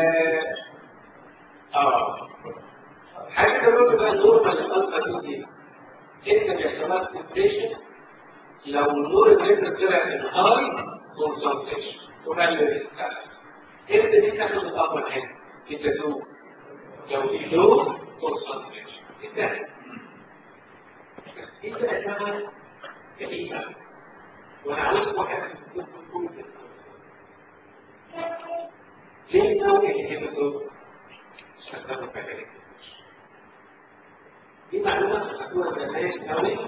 اه حاجة كمان بقى نورمال الألفا دي انت بيحصلها كونسنتريشن لو النور اللي طلع من هاي كونسنتريشن وقلل الستاف انت دي تاخد الأمر هنا انت لو لو في لو كونسنتريشن انتهى انت اسمها كلمة وانا عاوز واحد يكون كل ليه نوع الانهبيتور؟ استخدموا كذلك دي معلومات تخدوها زمان قوي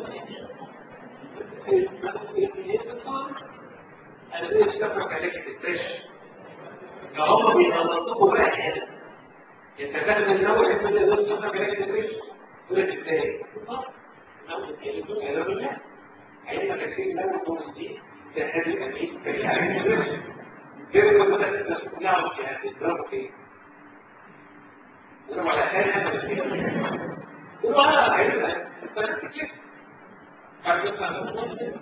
انا ليه استخدم عليك الدبريشن فهم بيغلطوكوا بقى هنا انت فاهم النوع اللي انت تقدر تستخدم عليك الدبريشن تقول لك ازاي؟ نوع الانهبيتور هذا بالله عندما تكفير نوع الدوز دي تحتاج الامين في الحاجة كيف لما تحدث نعرف يعني تضرب فيه تضرب على حال هذا الشيء هو انا عايزها انت كيف بعد ما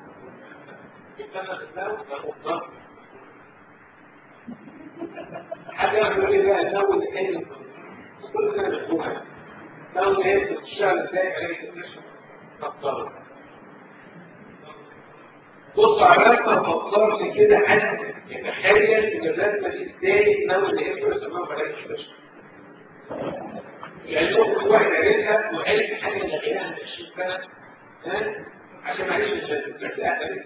حد يقول لي بقى نوي الحلم كل سنه مفهومه نوي ايه بتشتغل ازاي عليك تكتشف تفضل بص على رسمه فكرت كده حد يتخيل ان الرسمه دي ازاي نوي الحلم تمام بلاش تكتشف يعني ممكن واحد قالتها وقالت حاجه اللي غيرها من 20 سنه ها عشان معلش مش هتلاقيها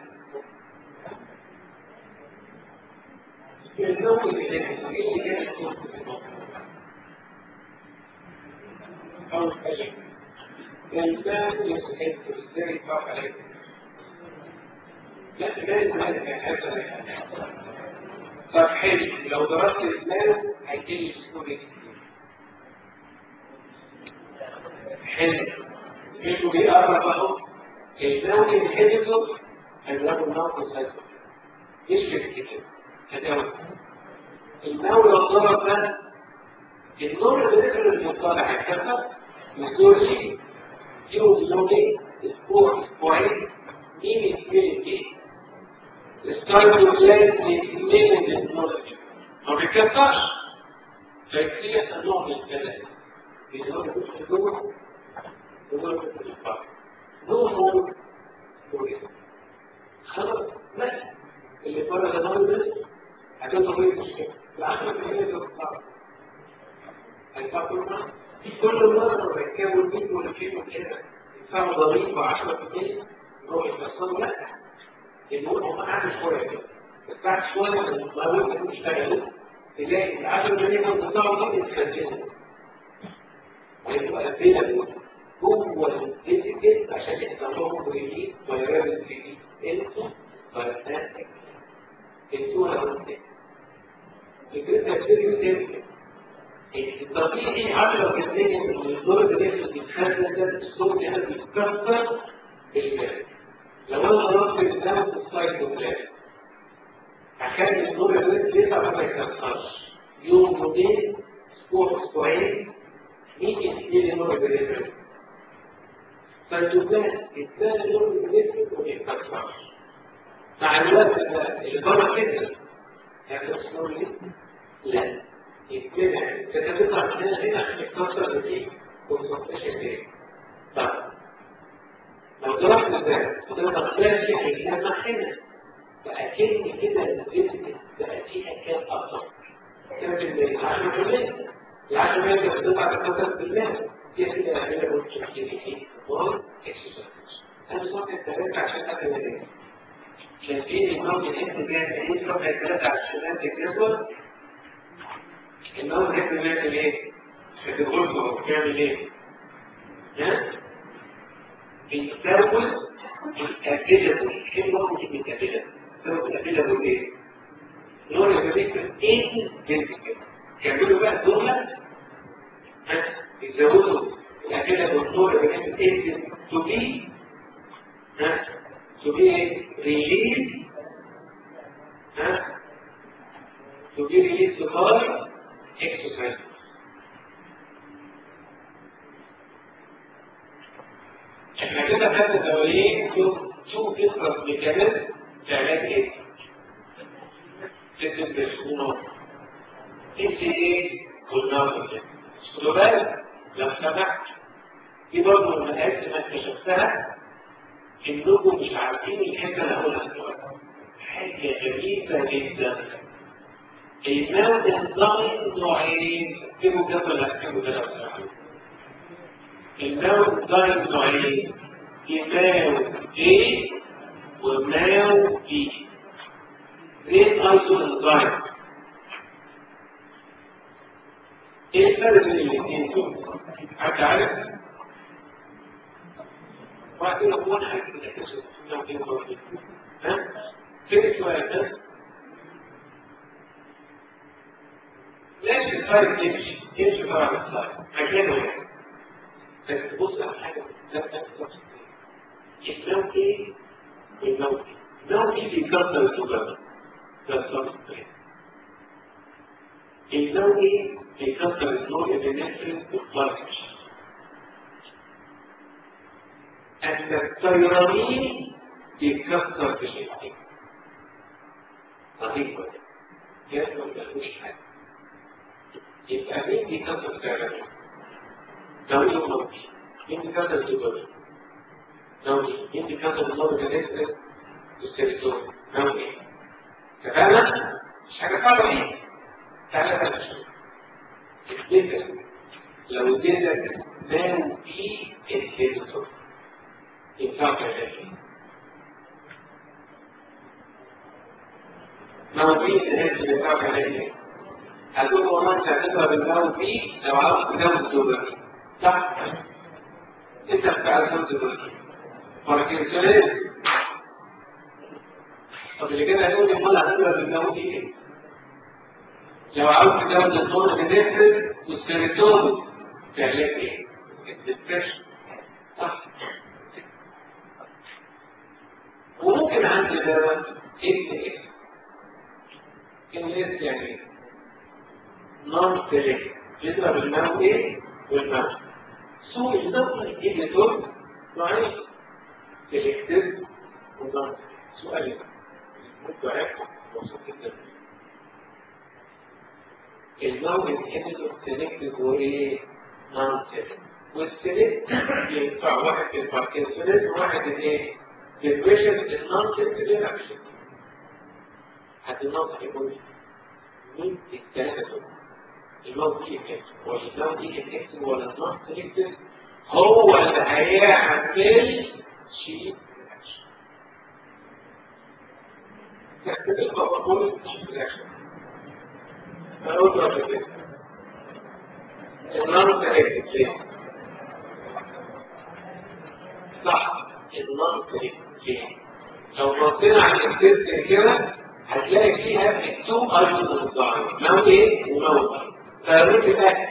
النوم اللي كانت أول حاجة الإنسان يستحق إزاي يطاق عليه لا لازم هذا طب حلو لو درست الإسلام هيجي سهولة كتير حلو انتوا بيقرب اهو النوم الحلو هنلاقوا النوم الخلفي يشبه كده تداول النوم لو ضرب ده النور اللي بيدخل المطالع هيكسر الدور دي يوم يومين اسبوع اسبوعين مين يتكلم ايه الستارت بلان يتكلم النولج ما بيكسرش فيكفي نوع من الكلام النور بيدخل جوه النور بيدخل بره نور نور خلاص بس اللي بره ده نور بس هتبقى غير مشكلة العشرة في المية ده صعب هيدفع كل مرة كل مرة بيتكون 100 ولا كيلو كده يدفعوا ضريبة 10% يروح يفصلوا لا المهم هم قعدوا شوية كده بس بعد شوية من المقاولين اللي بيشتغلوا تلاقي ال 10% اللي بتاعوا دول يتخزنوا ويبقى الفيلم هو الديجيتال عشان يحصل لهم ريليز فيروس ريليز انتوا فيروسات انتوا لو الفكرة كتير الطبيعي عشرة في المية من الدور اللي بيتخزن ده الصوت هنا بيتكسر بالكامل لو انا ضربت الدم في السايتوبلازم هخلي الدور اللي يطلع ما يتكسرش يوم يومين اسبوع اسبوعين يجي يجي النور بالليل فالجبال الثاني النور بالليل ما يتكسرش مع الوقت ده اللي بره كده هياخد النور ليه؟ لا يتبنى تتبقى هنا هنا عشان يتكسر بفيه كونسنتريشن ايه طيب لو ضربنا ده وضربنا فلاش هيجينا هنا فأكن كده الجسم بقى فيها كام أكتر كام بالمية 10% ال 10% بتطلع تتكسر بالله دي كده يعملها بشكل فيه وهو اكسسايز أنا صوت التلاتة عشان أكل ايه شايفين الموت الاسم جاي ايه صفحة التلاتة على الشمال الجدول النهارده احنا بنعمل ايه؟ في الغرفه بنعمل ايه؟ ها؟ بنستخدم الافيلابل كلمه ممكن الافيلابل بنستخدم الافيلابل ايه؟ نوع الافيلابل ايه فيزيكال يعملوا بقى الجمله ها؟ يزودوا الافيلابل نوع الافيلابل ايه تو بي ها؟ تو بي ريليز ها؟ to be released by exercise. احنا كده خدنا دورين شوف فكرة ميكانيزم في علاج ايه؟ فكرة السكونات. انت ايه؟ قلنا كده. السؤال لو سمحت دي برضه من الحاجات اللي اكتشفتها انكم مش عارفين الحته اللي هقولها دلوقتي. حاجه غريبه جدا. الماء الضغط نوعين اكتبوا ده ولا اكتبوا ده لو سمحتوا الماء الضغط نوعين في ماو A وماو B اثنين ايزو انزايم ايه الفرق بين الاثنين دول؟ حد عارف؟ واحد يقول هو انا عارف ان اكتشف انه كده برضه ها؟ فين السؤال ده؟ ليش الفرق يمشي؟ يمشي بره السلايد مكانه يعني بس تبص على حاجه لا تنسى النوم ايه؟ النوم ايه؟ النوم ايه بيكسر الزجاجه؟ ده الصبر النوم ايه؟ بيكسر النور اللي نفسه بالخارج أن الطيرانين بيكسر بشكل رهيب كان ما بياخدوش حاجة يبقى مين بيكسر الطيرانين؟ دولي وموتي مين بيكسر الزجاجة؟ دولي مين بيكسر النور اللي نفسه بالسيرتون؟ دولي اتفقنا؟ مش حاجة صعبة دي تعالى بقى نشوف تفتكر لو اديتك نام في الهيدروتور ينفعك علاج نام في الهيدروتور ينفعك علاج هتقول والله انت هتضرب النوم في لو عاوز تنام الزوجة صح؟ انت بتاع تنام الزوجة باركنسونيز طب اللي كده هتقول لي امال هتضرب النوم في ايه؟ لو عاوز تزود الصوت بنفرد والسيروتونين تعمل ايه؟ الدبريشن صح وممكن عندي دواء ان اس ان اس يعني نون سيلكت يضرب الماء ايه والماء سوء الضغط يجي دول نوعين سيلكتيف ونون سؤال ممكن عارف وصلت جدا الموت الانهبيتور سيلكتيف وايه؟ نون سيلكتيف والسيلكت ينفع واحد في الباركنسونيز وواحد الايه؟ ديبريشن النون سيلكتيف اكشن هتنقص يقول مين الثلاثه دول؟ الموت دي افكت ولا الموت دي افكت ولا النون سيلكتيف هو اللي هيعمل شيء اكشن تحت البابا شيء اكشن فأضرب كده النار سلكت ليه؟ صح النار سلكت ليه؟ لو بصينا على الانتستين كده هتلاقي فيها التو ايضا الضعيف موت ايه وموت فالروت ده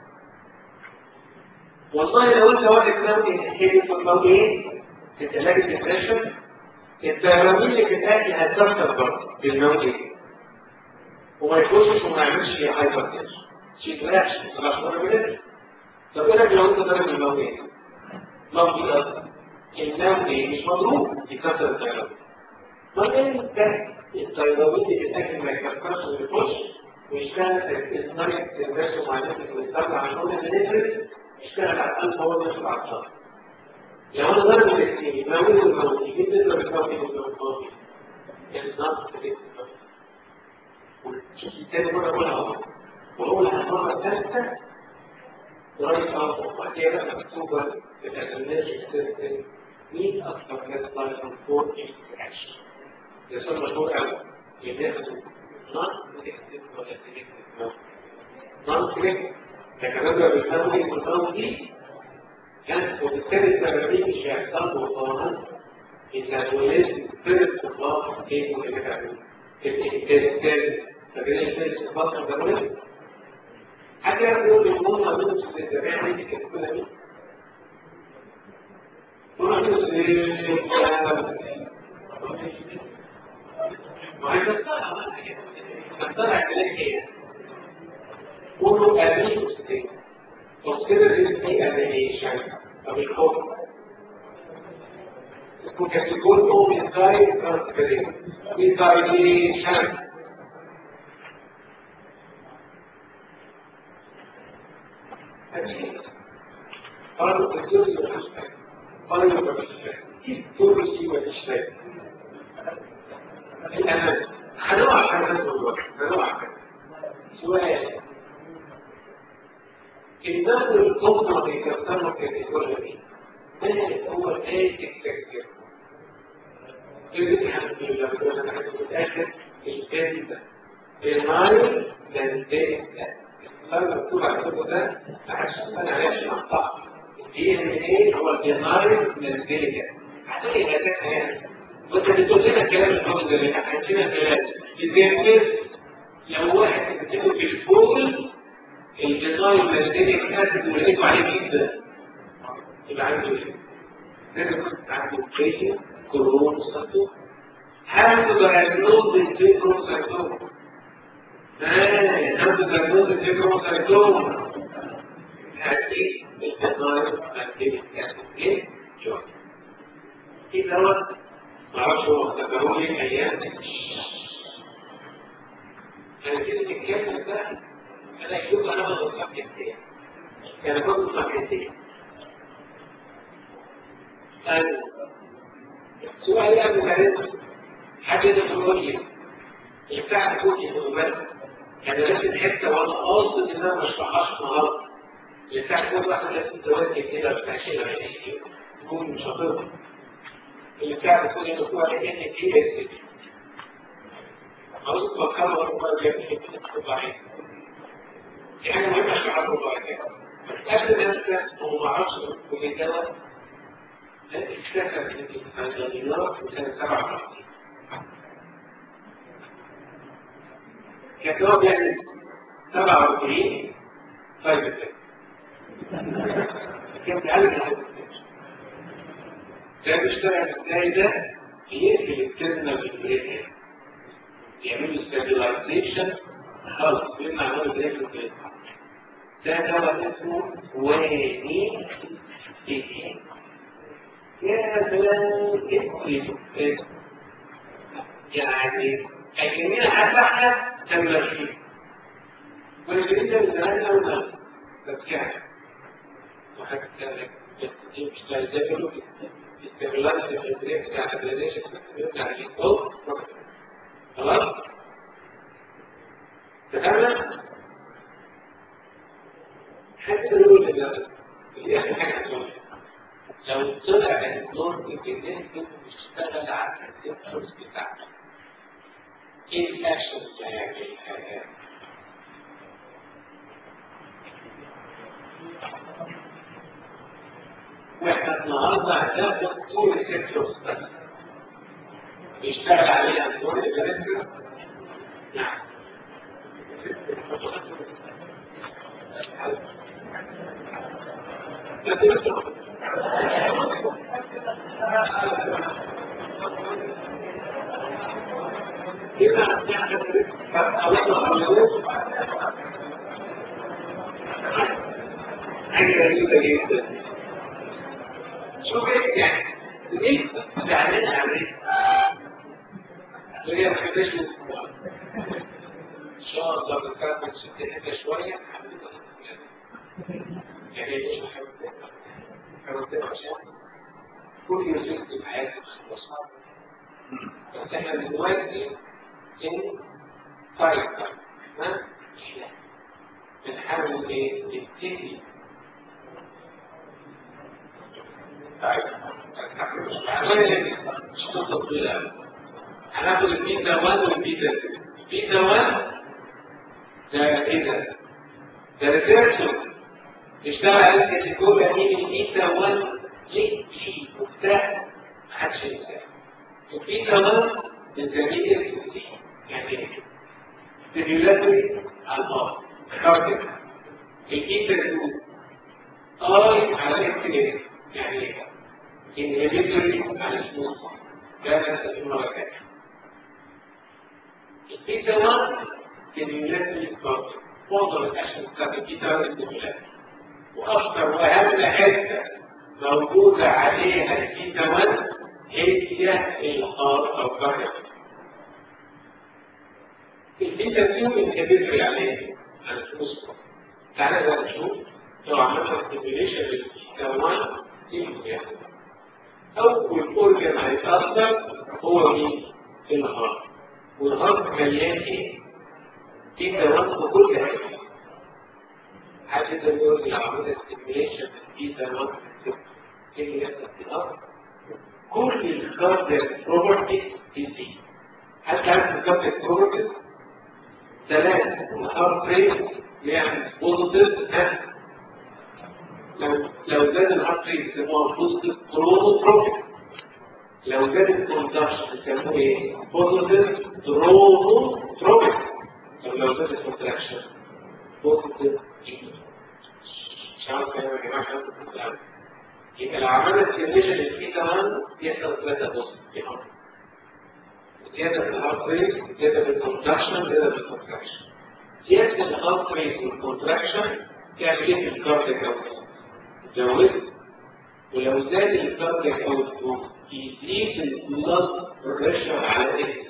والله لو انت واحد موت يتحكي في الموت ايه؟ في العلاج الدبريشن التهرمين اللي في الاكل هتكسر برضه بالموت ايه؟ وما يخشش وما يعملش هايبر تنشن شيء وحش خلاص مره منك طب ايه لك لو انت ضارب الموت ايه؟ موت ايه اصلا؟ النوم ايه مش مضروب يكسر التيرويد ما انت التيرويد اللي الاكل ما يكسرش ويخش ويشتغل الطريق تنبسه مع نفسك ويطلع النور اللي نزل يشتغل على القلب هو اللي يطلع الصدر لو انا ضرب الاثنين الموت والموت يجيب تضرب الموت والموت النار في تاني مرة أقولها وأقولها المرة الثالثة لغاية ما وبعد كده مكتوبة في الأسماء الثالثة مين أكثر ناس طالبة فور إكسبريشن يصير مشهور قوي يدخل نون سيلكتيف ولا سيلكتيف نون نون سيلكتيف لكن أنا بيسمي النون دي كانت وبالتالي التمارين مش هيحصل له طبعا إذا ولد فرق الله كيف يفعل الإنتاج فبين الفرق الفترة الدولية حاجة يقول الموضوع من التابعين عندي كده كل مين طلع كلام ايه؟ قولوا امين consider this thing as a nation of a hope. Porque se for home inside, transferring. Inside nation. قالوا الجزء والإشتاك قالوا والإشتاك ترسي والإشتاك الأمان هنوع كمان والوقت هنوع كمان سؤال إنه القمة بيكسروا كاتيجوري ما هو آية التكسير الحمد لله في الآخر الكلمة المال لن تنسى فانا مكتوب على الكتب ده عشان انا عايش مقطع الدي ان ايه هو الدينايل من الفيليا هتلاقي هتلاقي يعني وانت بتقول لنا الكلام الفاضي ده ليه؟ عندنا كلام الدينايل لو واحد بتكتب في الفول الدينايل من الفيليا كاتب ولقيته عليه جدا يبقى عنده ايه؟ لازم عنده كريتين كلهم سيتوم هل تدرجنوز الفيبرو سيتوم هل تدرجنوز الفيبرو سيتوم هذه التغير هذه ايه جوه كده هو معرفش هو افتكروا لي ايام هنبتدي نتكلم بقى انا شوف انا باخد صفحتين انا باخد صفحتين سؤال يا ابو كريم حد يقول لي بتاع كوكي في بالك كان لازم حته وانا قاصد ان انا ما اشرحهاش النهارده بتاع كل واحد لازم تواجه كده بتاع كده يكون شاطر اللي بتاع كل يوم تقول عليه ان دي اس عاوز تفكروا برضه بقى جميل تكتب عليه دي حاجه مهمه عشان اعرفه بعد كده قبل ما انسى هو ما اعرفش كل دوت اكتشف ان الغيرات في سنه 57 كان هو بيعمل 47 طيب كان بيعمل ده بيشتغل ازاي ده يقفل الترمينال بالبريك يعمل ستابلايزيشن خالص بين عمال بريك وبريك ده دواء اسمه واني تيتي يا سلام كتير يعني الجميع هتحت تمشي والجميع من زمان أو لا تبكي وحتى مش تلزمه استغلال التدريب بتاع البلديش بتاع الفوق خلاص تفهمنا حتى نقول ان دي اخر حاجه تقول لو طلع الدور الجديد بيشتغل على السنسورز بتاعته ايه الاكشن اللي هيعملها واحنا النهارده هناخد طول السنسورز بس بيشتغل عليها الدور الجديد نعم حاجة غريبة جدا شوف يعني ليه تعملها عليه وهي ما حدش ان شاء الله بتكمل ستة شوية يعني ايه حاولتها عشان كل يوم في حياتك خلصها بس احنا دلوقتي ان طيب ها بنحاول ايه نبتدي طيب مش خطة طويلة هناخد البيتا 1 والبيتا 2 البيتا 1 ده ايه ده؟ ده ريسيرشر اشتغل على الكاتيجوريا دي البيتا 1 ليه ليه وبتاع محدش ينساه البيتا 1 بنسميه اس يعني ايه؟ ستيميولاتوري الفاظ كارديك البيتا 2 اي على اكس يعني ايه؟ انهبيتوري على الفلوس ده نفس المركز البيتا 1 ستيميولاتوري كارديك معظم الاكشن بتاعت البيتا 1 ستيميولاتوري واكثر واهم حته موجوده عليها البيتا 1 هي الهار او كارديك البيتا 2 انهبيتوري عليه على الفلوس تعالى بقى نشوف لو عملنا ستيميوليشن للبيتا 1 ايه اول اورجن هيتاثر هو مين؟ الهارت والهارت مليان ايه؟ بيتا 1 بكل حاجه حاجه زي ما قلت لو عملنا ستيميوليشن للبيتا 1 ايه اللي يحصل في الهارت؟ كل الكاردياك بروبرتي تزيد حتى عارف الكاردياك بروبرتي ثلاثة الهارت ريت يعني بوزيتيف ها لو لو زاد الهارت ريت يسموها بوزيتيف تروموتروبيك لو زاد الكونتراكشن يسموه ايه؟ بوزيتيف تروموتروبيك طب لو زاد الكونتراكشن بوزيتيف مش عارف كلام يا جماعه عشان يبقى لو عملنا سيميشن الفيتا 1 يحصل ثلاثه بوزيتيف زياده في الهارت ريت زياده في الكونتراكشن زياده في الكونتراكشن زياده الهارت ريت والكونتراكشن تعمل ايه في الكاردياك اوت زود ولو زاد الكاردياك اوت يزيد البلاد بريشر على ايه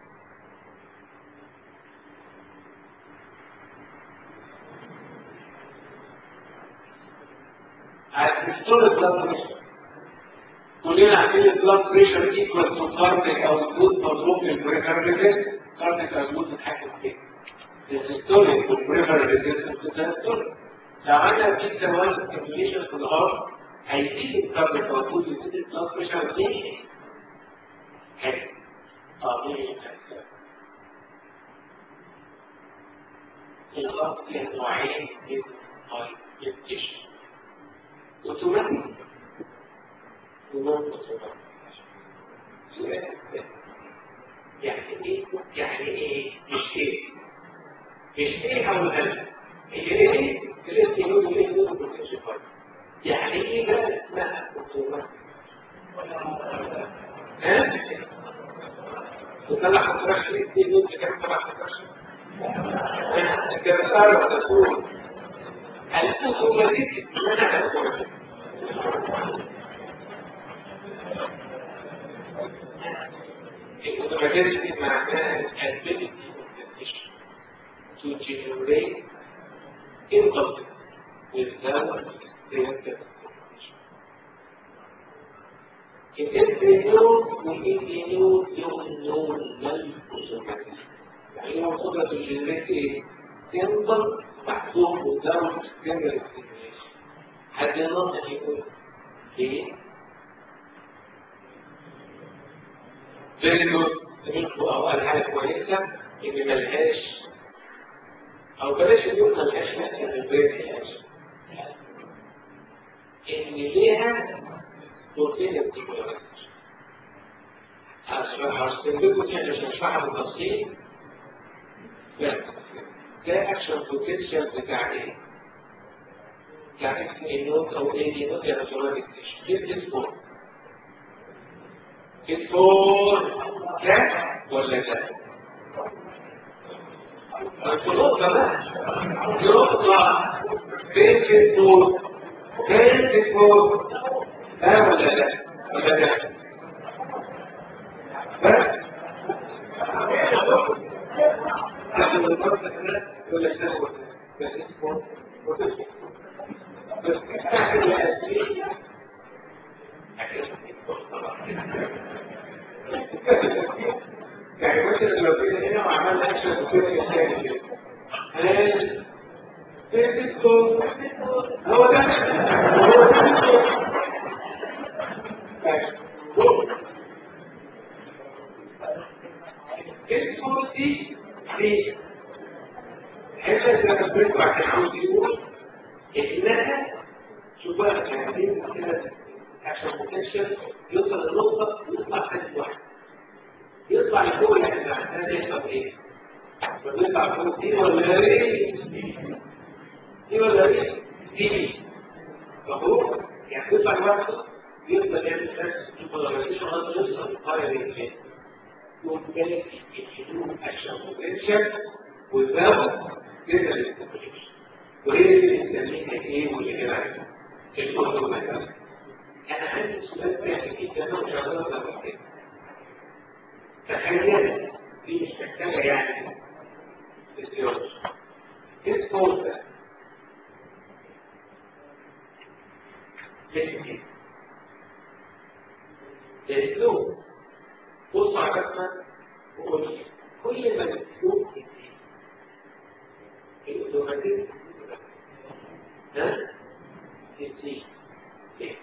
هتستور البلاد بريشر كلنا عارفين البلاد بريشر ايكوال تو كاردياك اوتبوت مضروب في البريفر ريزيست كاردياك اوتبوت بتتحكم فيه السيستوليك والبريفر ريزيست بتتستوليك لو عملنا في كمان ستيميوليشن في الهارت هيزيد الكاردياك اوتبوت يزيد البلاد بريشر ليه؟ حلو طبيعي الهارت فيها نوعين من الهايبرتيشن اوتوماتيك يعني ايه يعني ايه مش ايه مش ايه او الهدف ايه الاستيلوز والاستيلوز والكشفات يعني ايه بقى اسمها خصومات ها وطلع خسرش الاستيلوز كم طلع خسرش كده صار تقول الخصومات دي Automaticity معناها ability of the tissue to generate income without preventive الانترنود والانترنود يغنون للخصومات يعني هو قدرة الجنريت ايه؟ ينضم محكوم without preventive حد ينضم ان يقول ليه؟ فيري جود منكم او قال حاجه كويسه ان ملهاش او بلاش نقول ملهاش لا ان البيت ملهاش ان ليها بروتين التكنولوجيا هشرح لكم دي عشان اشرحها بالتفصيل لا ده اكشن بوتنشال بتاع ايه؟ بتاع اسم النوت او ايه نوت يعني سوماتيك تيشن اسمه الفور ده ولا ده النقطة بقى دي نقطة فين في الفور فين في الفور ده ولا ده ولا ده بس لكن النقطة ده ولا ده ولا ده الفور بس تحت الأسئلة يعني مثلا لو كده هنا وعملنا اكشن بكده الثاني كده هل فيسكو هو ده هو ده فيسكو دي دي حتى لما بنطلع عشان عاوز يقول انها شوف بقى يعني كده عشان بوتنشال يوصل لنقطة يطلع ثاني واحد يطلع لفوق يعني ده يحصل ايه؟ بيطلع فوق دي ولا ايه؟ دي ولا ايه؟ دي فهو يعني يطلع لوحده يفضل يعمل بس البولاريزيشن لغايه يوصل للقايه الاثنين يقوم جاي يديله اكشن بوتنشال ويزود كده الاستيميوليشن وهي اللي بنسميها ايه واللي كده الفوتوميكانيك انا عندي سؤال تاني جدا انا مش هقدر اقول كده تخيل دي مش محتاجه يعني فيزيولوجي ايه الصوت ده؟ ليه كده؟ الاسلوب بص على رسمه وقول لي كل ما الاسلوب يزيد الاوتوماتيك ها؟ تزيد ليه؟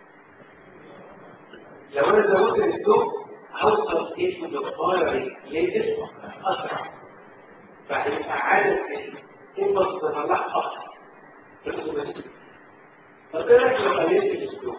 لو انا زودت الاسلوب هوصل اسم الفاير ليتس اسرع فهيبقى عدد بس تطلع أكتر فالأوتوماتيك فده لو قللت الأسلوب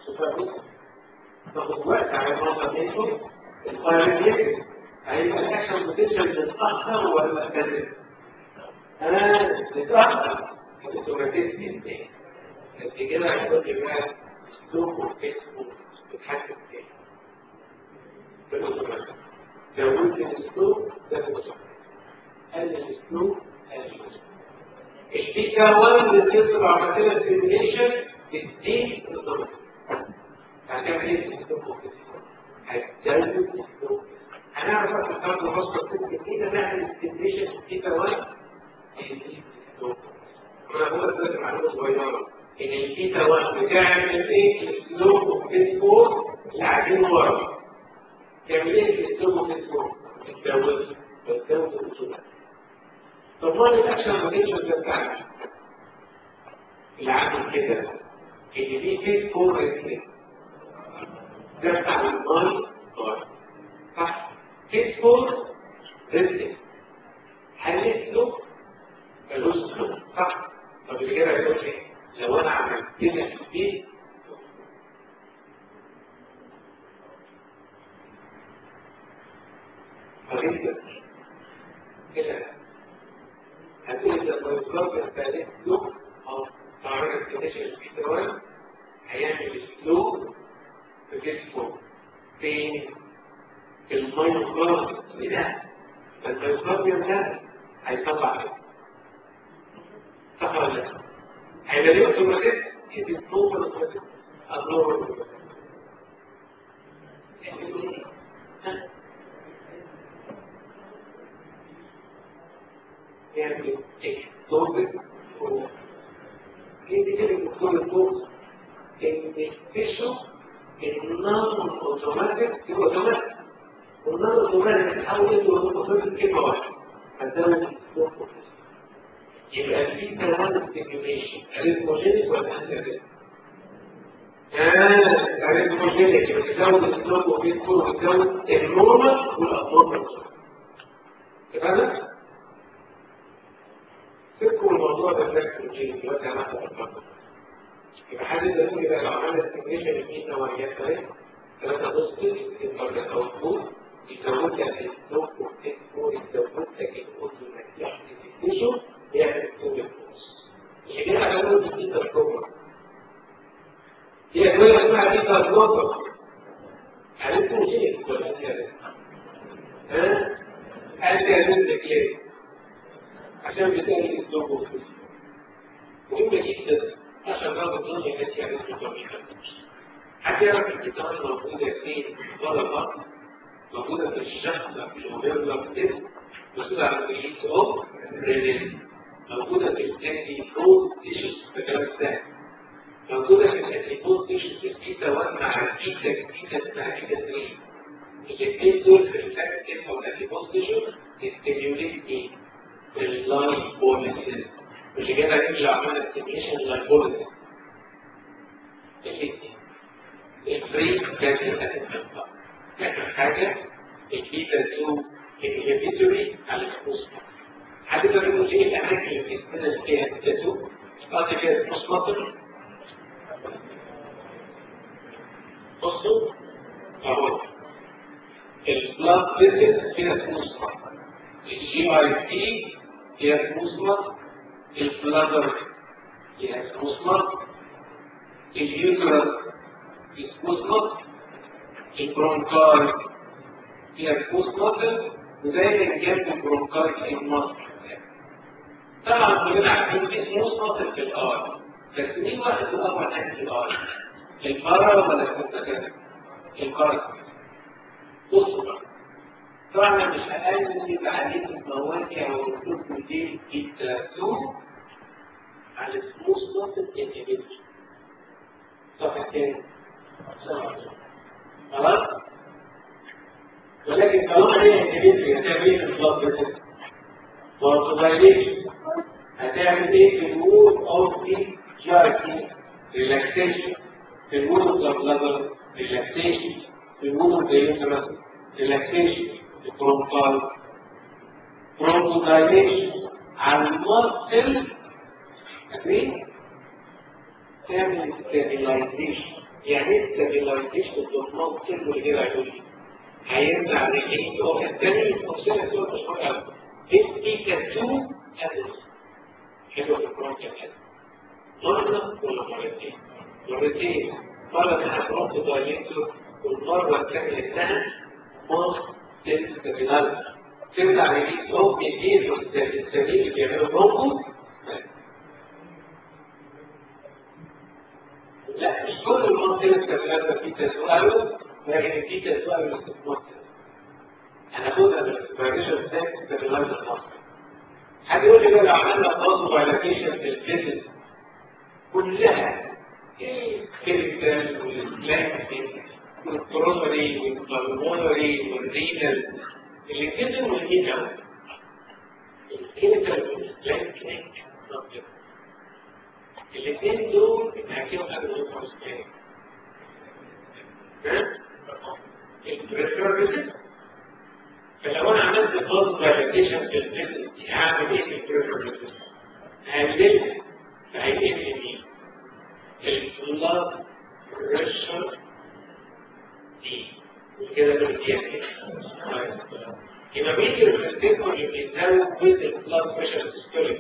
تاخد وقت على ما تنسوا القائمة يكتب هيبقى الأكشن بوتنشال متأخر ولا كذب؟ أنا متأخر الأوتوماتيك إزاي؟ بس كده هيقول لي بقى أسلوب وكتب بتحكم فيه في الأوتوماتيك زودت الأسلوب ده في الأوتوماتيك قلل الأسلوب قلل الأسلوب البيتا 1 اللي بتطلع مثلا سيميليشن بتديك الضغط هتعمل ايه في الاسلوب هتزود الاسلوب هنعرف اكتر من مصدر كده كده نعمل سيميليشن في البيتا 1 بتديك الاسلوب انا بقول لك دلوقتي معلومه صغيره ان البيتا 1 بتعمل ايه في الاسلوب وفي 4 اللي قاعدين ورا تعمل ايه في الاسلوب وفي 4 بتزود بتزود الاسلوب طب ما الاكشن بوتنشال ده بتاعك اللي عامل كده اللي دي فيت فور ريسك ده بتاع الماي صح فيت فور ريسك هل له ملوش له صح طب اللي كده يقول لي لو انا عملت كده في البيت فجدا كده هتقول ده الضيوف الثالث له او تعرف الكتاشة الفيتروان هيعمل سلو في جسمه فين في الميوكارد ده فالميوكارديوم ده هيطلع ايه؟ صح ولا لا؟ هيبقى ليه اوتوماتيك يدي الصوت اوتوماتيك النور اوتوماتيك يعني اكتوبر كده كده الدكتور الدكتور ان التشو النون اوتوماتيك هو اوتوماتيك والنون اوتوماتيك تحول انت اوتوماتيك كلمه واحده هتزود الدكتور يبقى في كمان ستيميوليشن اريثموجينيك ولا انتريثموجينيك؟ اه اريثموجينيك بتزود السلوك وفي الكور بتزود النورمال والابنورمال تمام؟ فكروا الموضوع ده بشكل جيد دلوقتي هناخد الفكر يبقى حاجه زي كده لو عملت استيميشن في نوعيات ثلاثه ثلاثه بوزيتيف التارجت اوتبوت يزود لك السلوك والتكفور يزود لك الاوتوماتيك تكتشف يعمل كل الفلوس اللي جاي على اول دي تجربه هي ادويه اسمها دي تجربه عرفتوا شيء ولا كده ها؟ قال لي عرفت ليه؟ عشان بتلاقي الاسلوب والفلوس مهم جدا عشان لو الدنيا كانت يعني في الطريقه حد يعرف الكتاب موجوده فين غلط موجوده في الشخص في الغير في مسؤول عن الشيت اوف ريلين موجوده في الانتي فود تيشوز في الكلام الثاني موجوده في الانتي فود تيشوز في البيتا 1 مع البيتا البيتا اسمها بيتا 3 الاثنين دول في الاكتيف او الانتي فود تيشوز ستيميوليت ايه؟ اللايف بوليسيس مش كده نرجع عملنا استيميشن للبوليسيس الفري كان اخر حاجه البيتا 2 انهبيتوري على الفلوس هتقدر تقول ايه الاماكن اللي بتستخدم فيها البيتا 2 قصدي فيها الفلوس مطر بصوا اهو البلاد فيزيت فيها فلوس مطر الجي اي تي فيها فلوس البلادر فيها فلوس اليوترس فلوس البرونكاي فيها فلوس ودايما جنب البرونكاي في المصر طبعا كلنا عارفين في فلوس مصر في الار بس مين واحد الاول حاجه في الار البارا ولا الكونتاكات البارا بصوا بقى طبعا مش هقلل عليك المواقع والكتب دي التاتو على الفلوس نقطة انهبيتور صفحة كام؟ خلاص؟ ولكن طالما هي انهبيتور هتعمل ايه في البلاد بريشر؟ فورتوبايليشن هتعمل ايه في الوول اوف دي جارتي ريلاكسيشن في الوول اوف ذا بلادر ريلاكسيشن في الوول اوف ذا يوترس ريلاكسيشن البرونكال برونكودايليشن على المصل فاكرين؟ تعمل ستابيلايزيشن يعني ايه ستابيلايزيشن الضمنات كله كده هيقول لي هيرجع للإيه هو الثاني أكسير سورة مشهور قوي This beta 2 added حلوة في الكرونك الأدد مرة ولا مرتين؟ مرتين مرة منها كرونك دايليتور والمرة الثانية انها موست ستابيلايزر ترجع للإيه هو بيديه التانيين اللي بيعملوا برونكو لا مش كل المنطقة ستابيلايزر في تسوأله لكن في تسوأل الاستثمار هناخدها بالاستثماريشن ازاي ستابيلايزر مصر حد يقول لي بقى لو عملنا تواصل علوكيشن في الفيزيك كلها الكيميكال والبلانكينج والبرومري والبلمونري والرينال الاثنين مهمين قوي الكيميكال والبلانكينج الاثنين دول بنحكيهم قبل ما ندخل الثاني البريفير فلو انا عملت فاز فاليديشن في الفيزيك هعمل ايه في البريفير هقلل هيقل مين؟ البلاد بريشر دي كده بالديانة يبقى بيجي الفلتيكو اللي بيزود جزء البلاد بريشر سيستوليك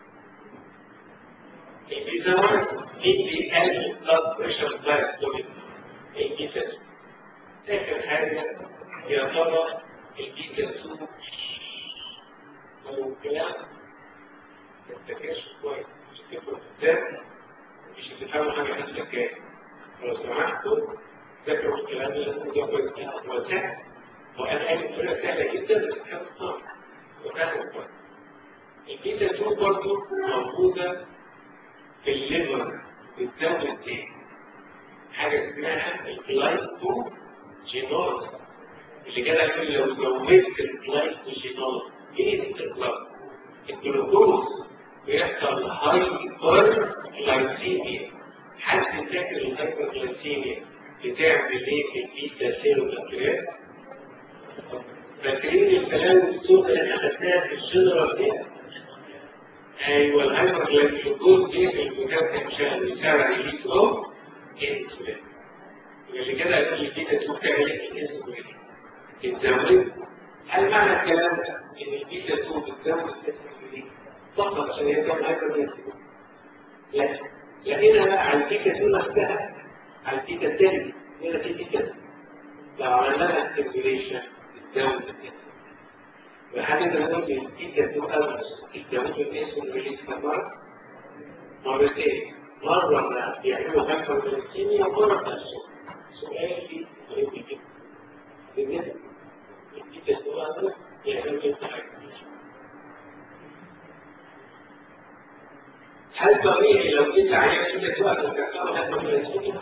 بيزود يدي قلل البلاد بريشر دايستوليك البيتا آخر حاجة يا ترى البيتا 2 لو الكلام ما تفتكرش كويس مش هتفرق قدام مش هتفهموا حاجة عن الذكاء لو سمحتوا ذاكروا الكلام اللي انتوا ذاكروا الكلام هو سهل وأنا قايل بطريقة سهلة جدا بس كان صعب وفاهم كويس البيتا 2 برضه موجودة في الليفر بتزود الدين حاجة اسمها الجلايكو جينول اللي كده يقول لو زودت الجلايكو جينول ايه الجلايكو الجلوكوز بيحصل هايبر جلايسيميا حد فاكر الهايبر جلايسيميا بتعمل ايه في البيتا سيل والبكتيريا فاكرين الكلام السوداء اللي احنا خدناها في الجنرال دي ايوه الهايبر جلايكوز دي في البوتاسيوم شهر بيساعد على الهيت اوف انسولين اللي كده يقول لي كده تقول تعمل ايه انسولين تتزود هل معنى الكلام ده ان البيتا 2 بتزود الانسولين فقط عشان هي تعمل هايبر جلايكوز لا لقينا بقى على البيتا 2 نفسها على البيتا الثاني هنا في بيتا لو عملنا لها ستيميوليشن بتزود الانسولين وحاجة تقول لي البيتا 2 أبرز بتزود الانسولين ريليز كم مرة؟ مرتين مرة ما بيعملوا هايبر جلايكيميا ومرة نفسه سؤالي مهم جدا بالنسبة للبيتا 2 أبرز بيعملوا امتى هايبر هل طبيعي لو انت عايز بيتا 2 أبرز تحصل هايبر جلايكيميا؟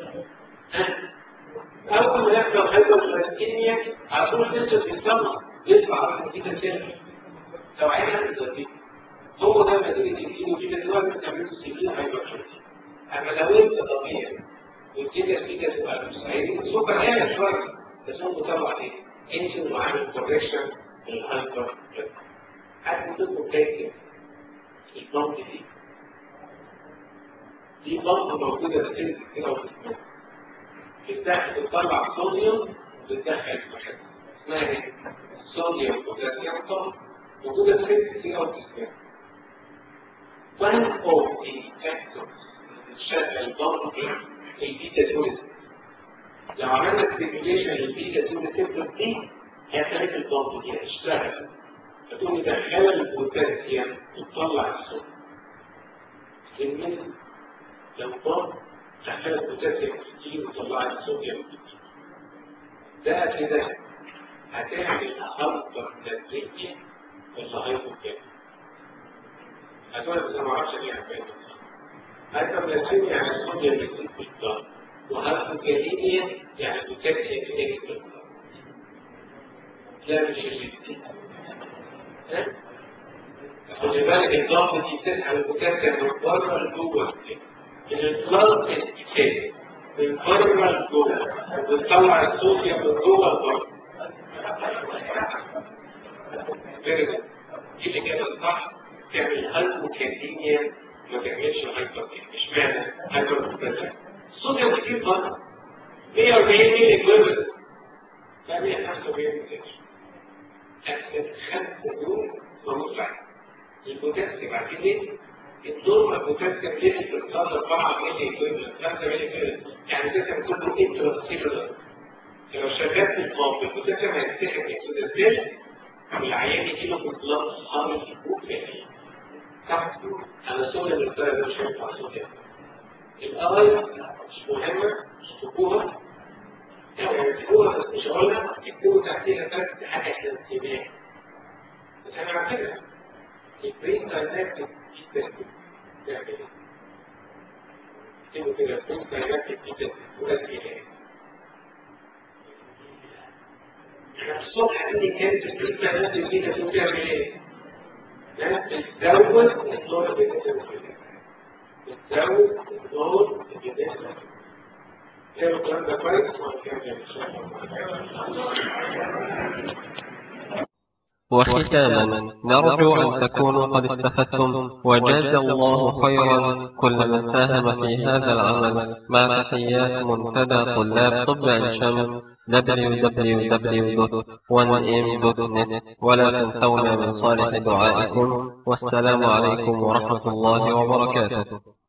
أول ما يحصل هايبر جلايكيميا على طول تنزل في الدم يطلع على البيتا الثاني لو عايز تنزل هو ده ما تيجي تديله كده دلوقتي تعمل سكين هايبر اما لو انت طبيعي وكده كده تبقى مش عايزين سكر عالي شويه بس هو طبعا ايه انت وعامل كوريكشن للهايبر حد منكم فاكر البامب دي دي بامب موجوده في سن كده وفي الدم بتدخل بتطلع صوديوم وبتدخل مكان اسمها ايه؟ صوديوم بوتاسيوم بامب موجوده في سن كده وفي الدم one of the factors شغل ضغط البيتا توريزم لو عملنا ستيميوليشن للبيتا توريزم دي هتخليك الضغط دي هتشتغل فتقوم مدخله البوتاسيوم وتطلع الصوت لان لو ضغط دخل البوتاسيوم كتير وطلع الصوديوم كتير ده كده هتعمل هايبر نتيجه ولا هايبر كده هتقول ما اعرفش ليه عمال هايبرلاسيميا يعني الصوديوم يزيد في الدم وهايبوكاليميا يعني بوتاسيوم يزيد في الدم لا مش الاثنين خلي بالك الضغط دي بتسحب البوتاسيوم من بره لجوه من البلاد كده من بره لجوه وبتطلع الصوديوم من جوه لبره دي الإجابة الصح تعمل هايبوكاليميا ما تعملش هايبوكاليميا اشمعنى هايبوكاليميا الصوديوم كتير بره 140 مللي اكويفالنت لا 145 مللي خمسة دول موضوع البوتاسيوم عارفين ليه؟ النورمال بوتاسيوم ليفل في الصدر 4 مللي اكويفالنت 5 مللي اكويفالنت يعني البوتاسيوم كله انتراسيلولر لو شغال في القاف البوتاسيوم هيتسحب من السيل والعيان يجيله في البلاد هاي وكافي صح؟ على سنة الرسالة ده مش هينفع صوتها الآية مش مهمة مش تكوها يعني تكوها بس مش هقولها تكتبوا تحتيها بس حاجة الانتباه بس احنا عارفينها البرين دايناميك جدا تعمل ايه؟ تكتبوا كده البرين دايناميك جدا وده ايه؟ احنا الصبح عندي كانت البرين دايناميك جدا بتعمل ايه؟ بتزود الدور الجديد بتزود الدور الجديد ايه الكلام ده كويس ولا كان وختاما نرجو أن تكونوا قد استفدتم وجاز الله خيرا كل من ساهم في هذا العمل مع تحيات منتدى طلاب طب عين شمس www.1m.net ولا تنسونا من صالح دعائكم والسلام عليكم ورحمة الله وبركاته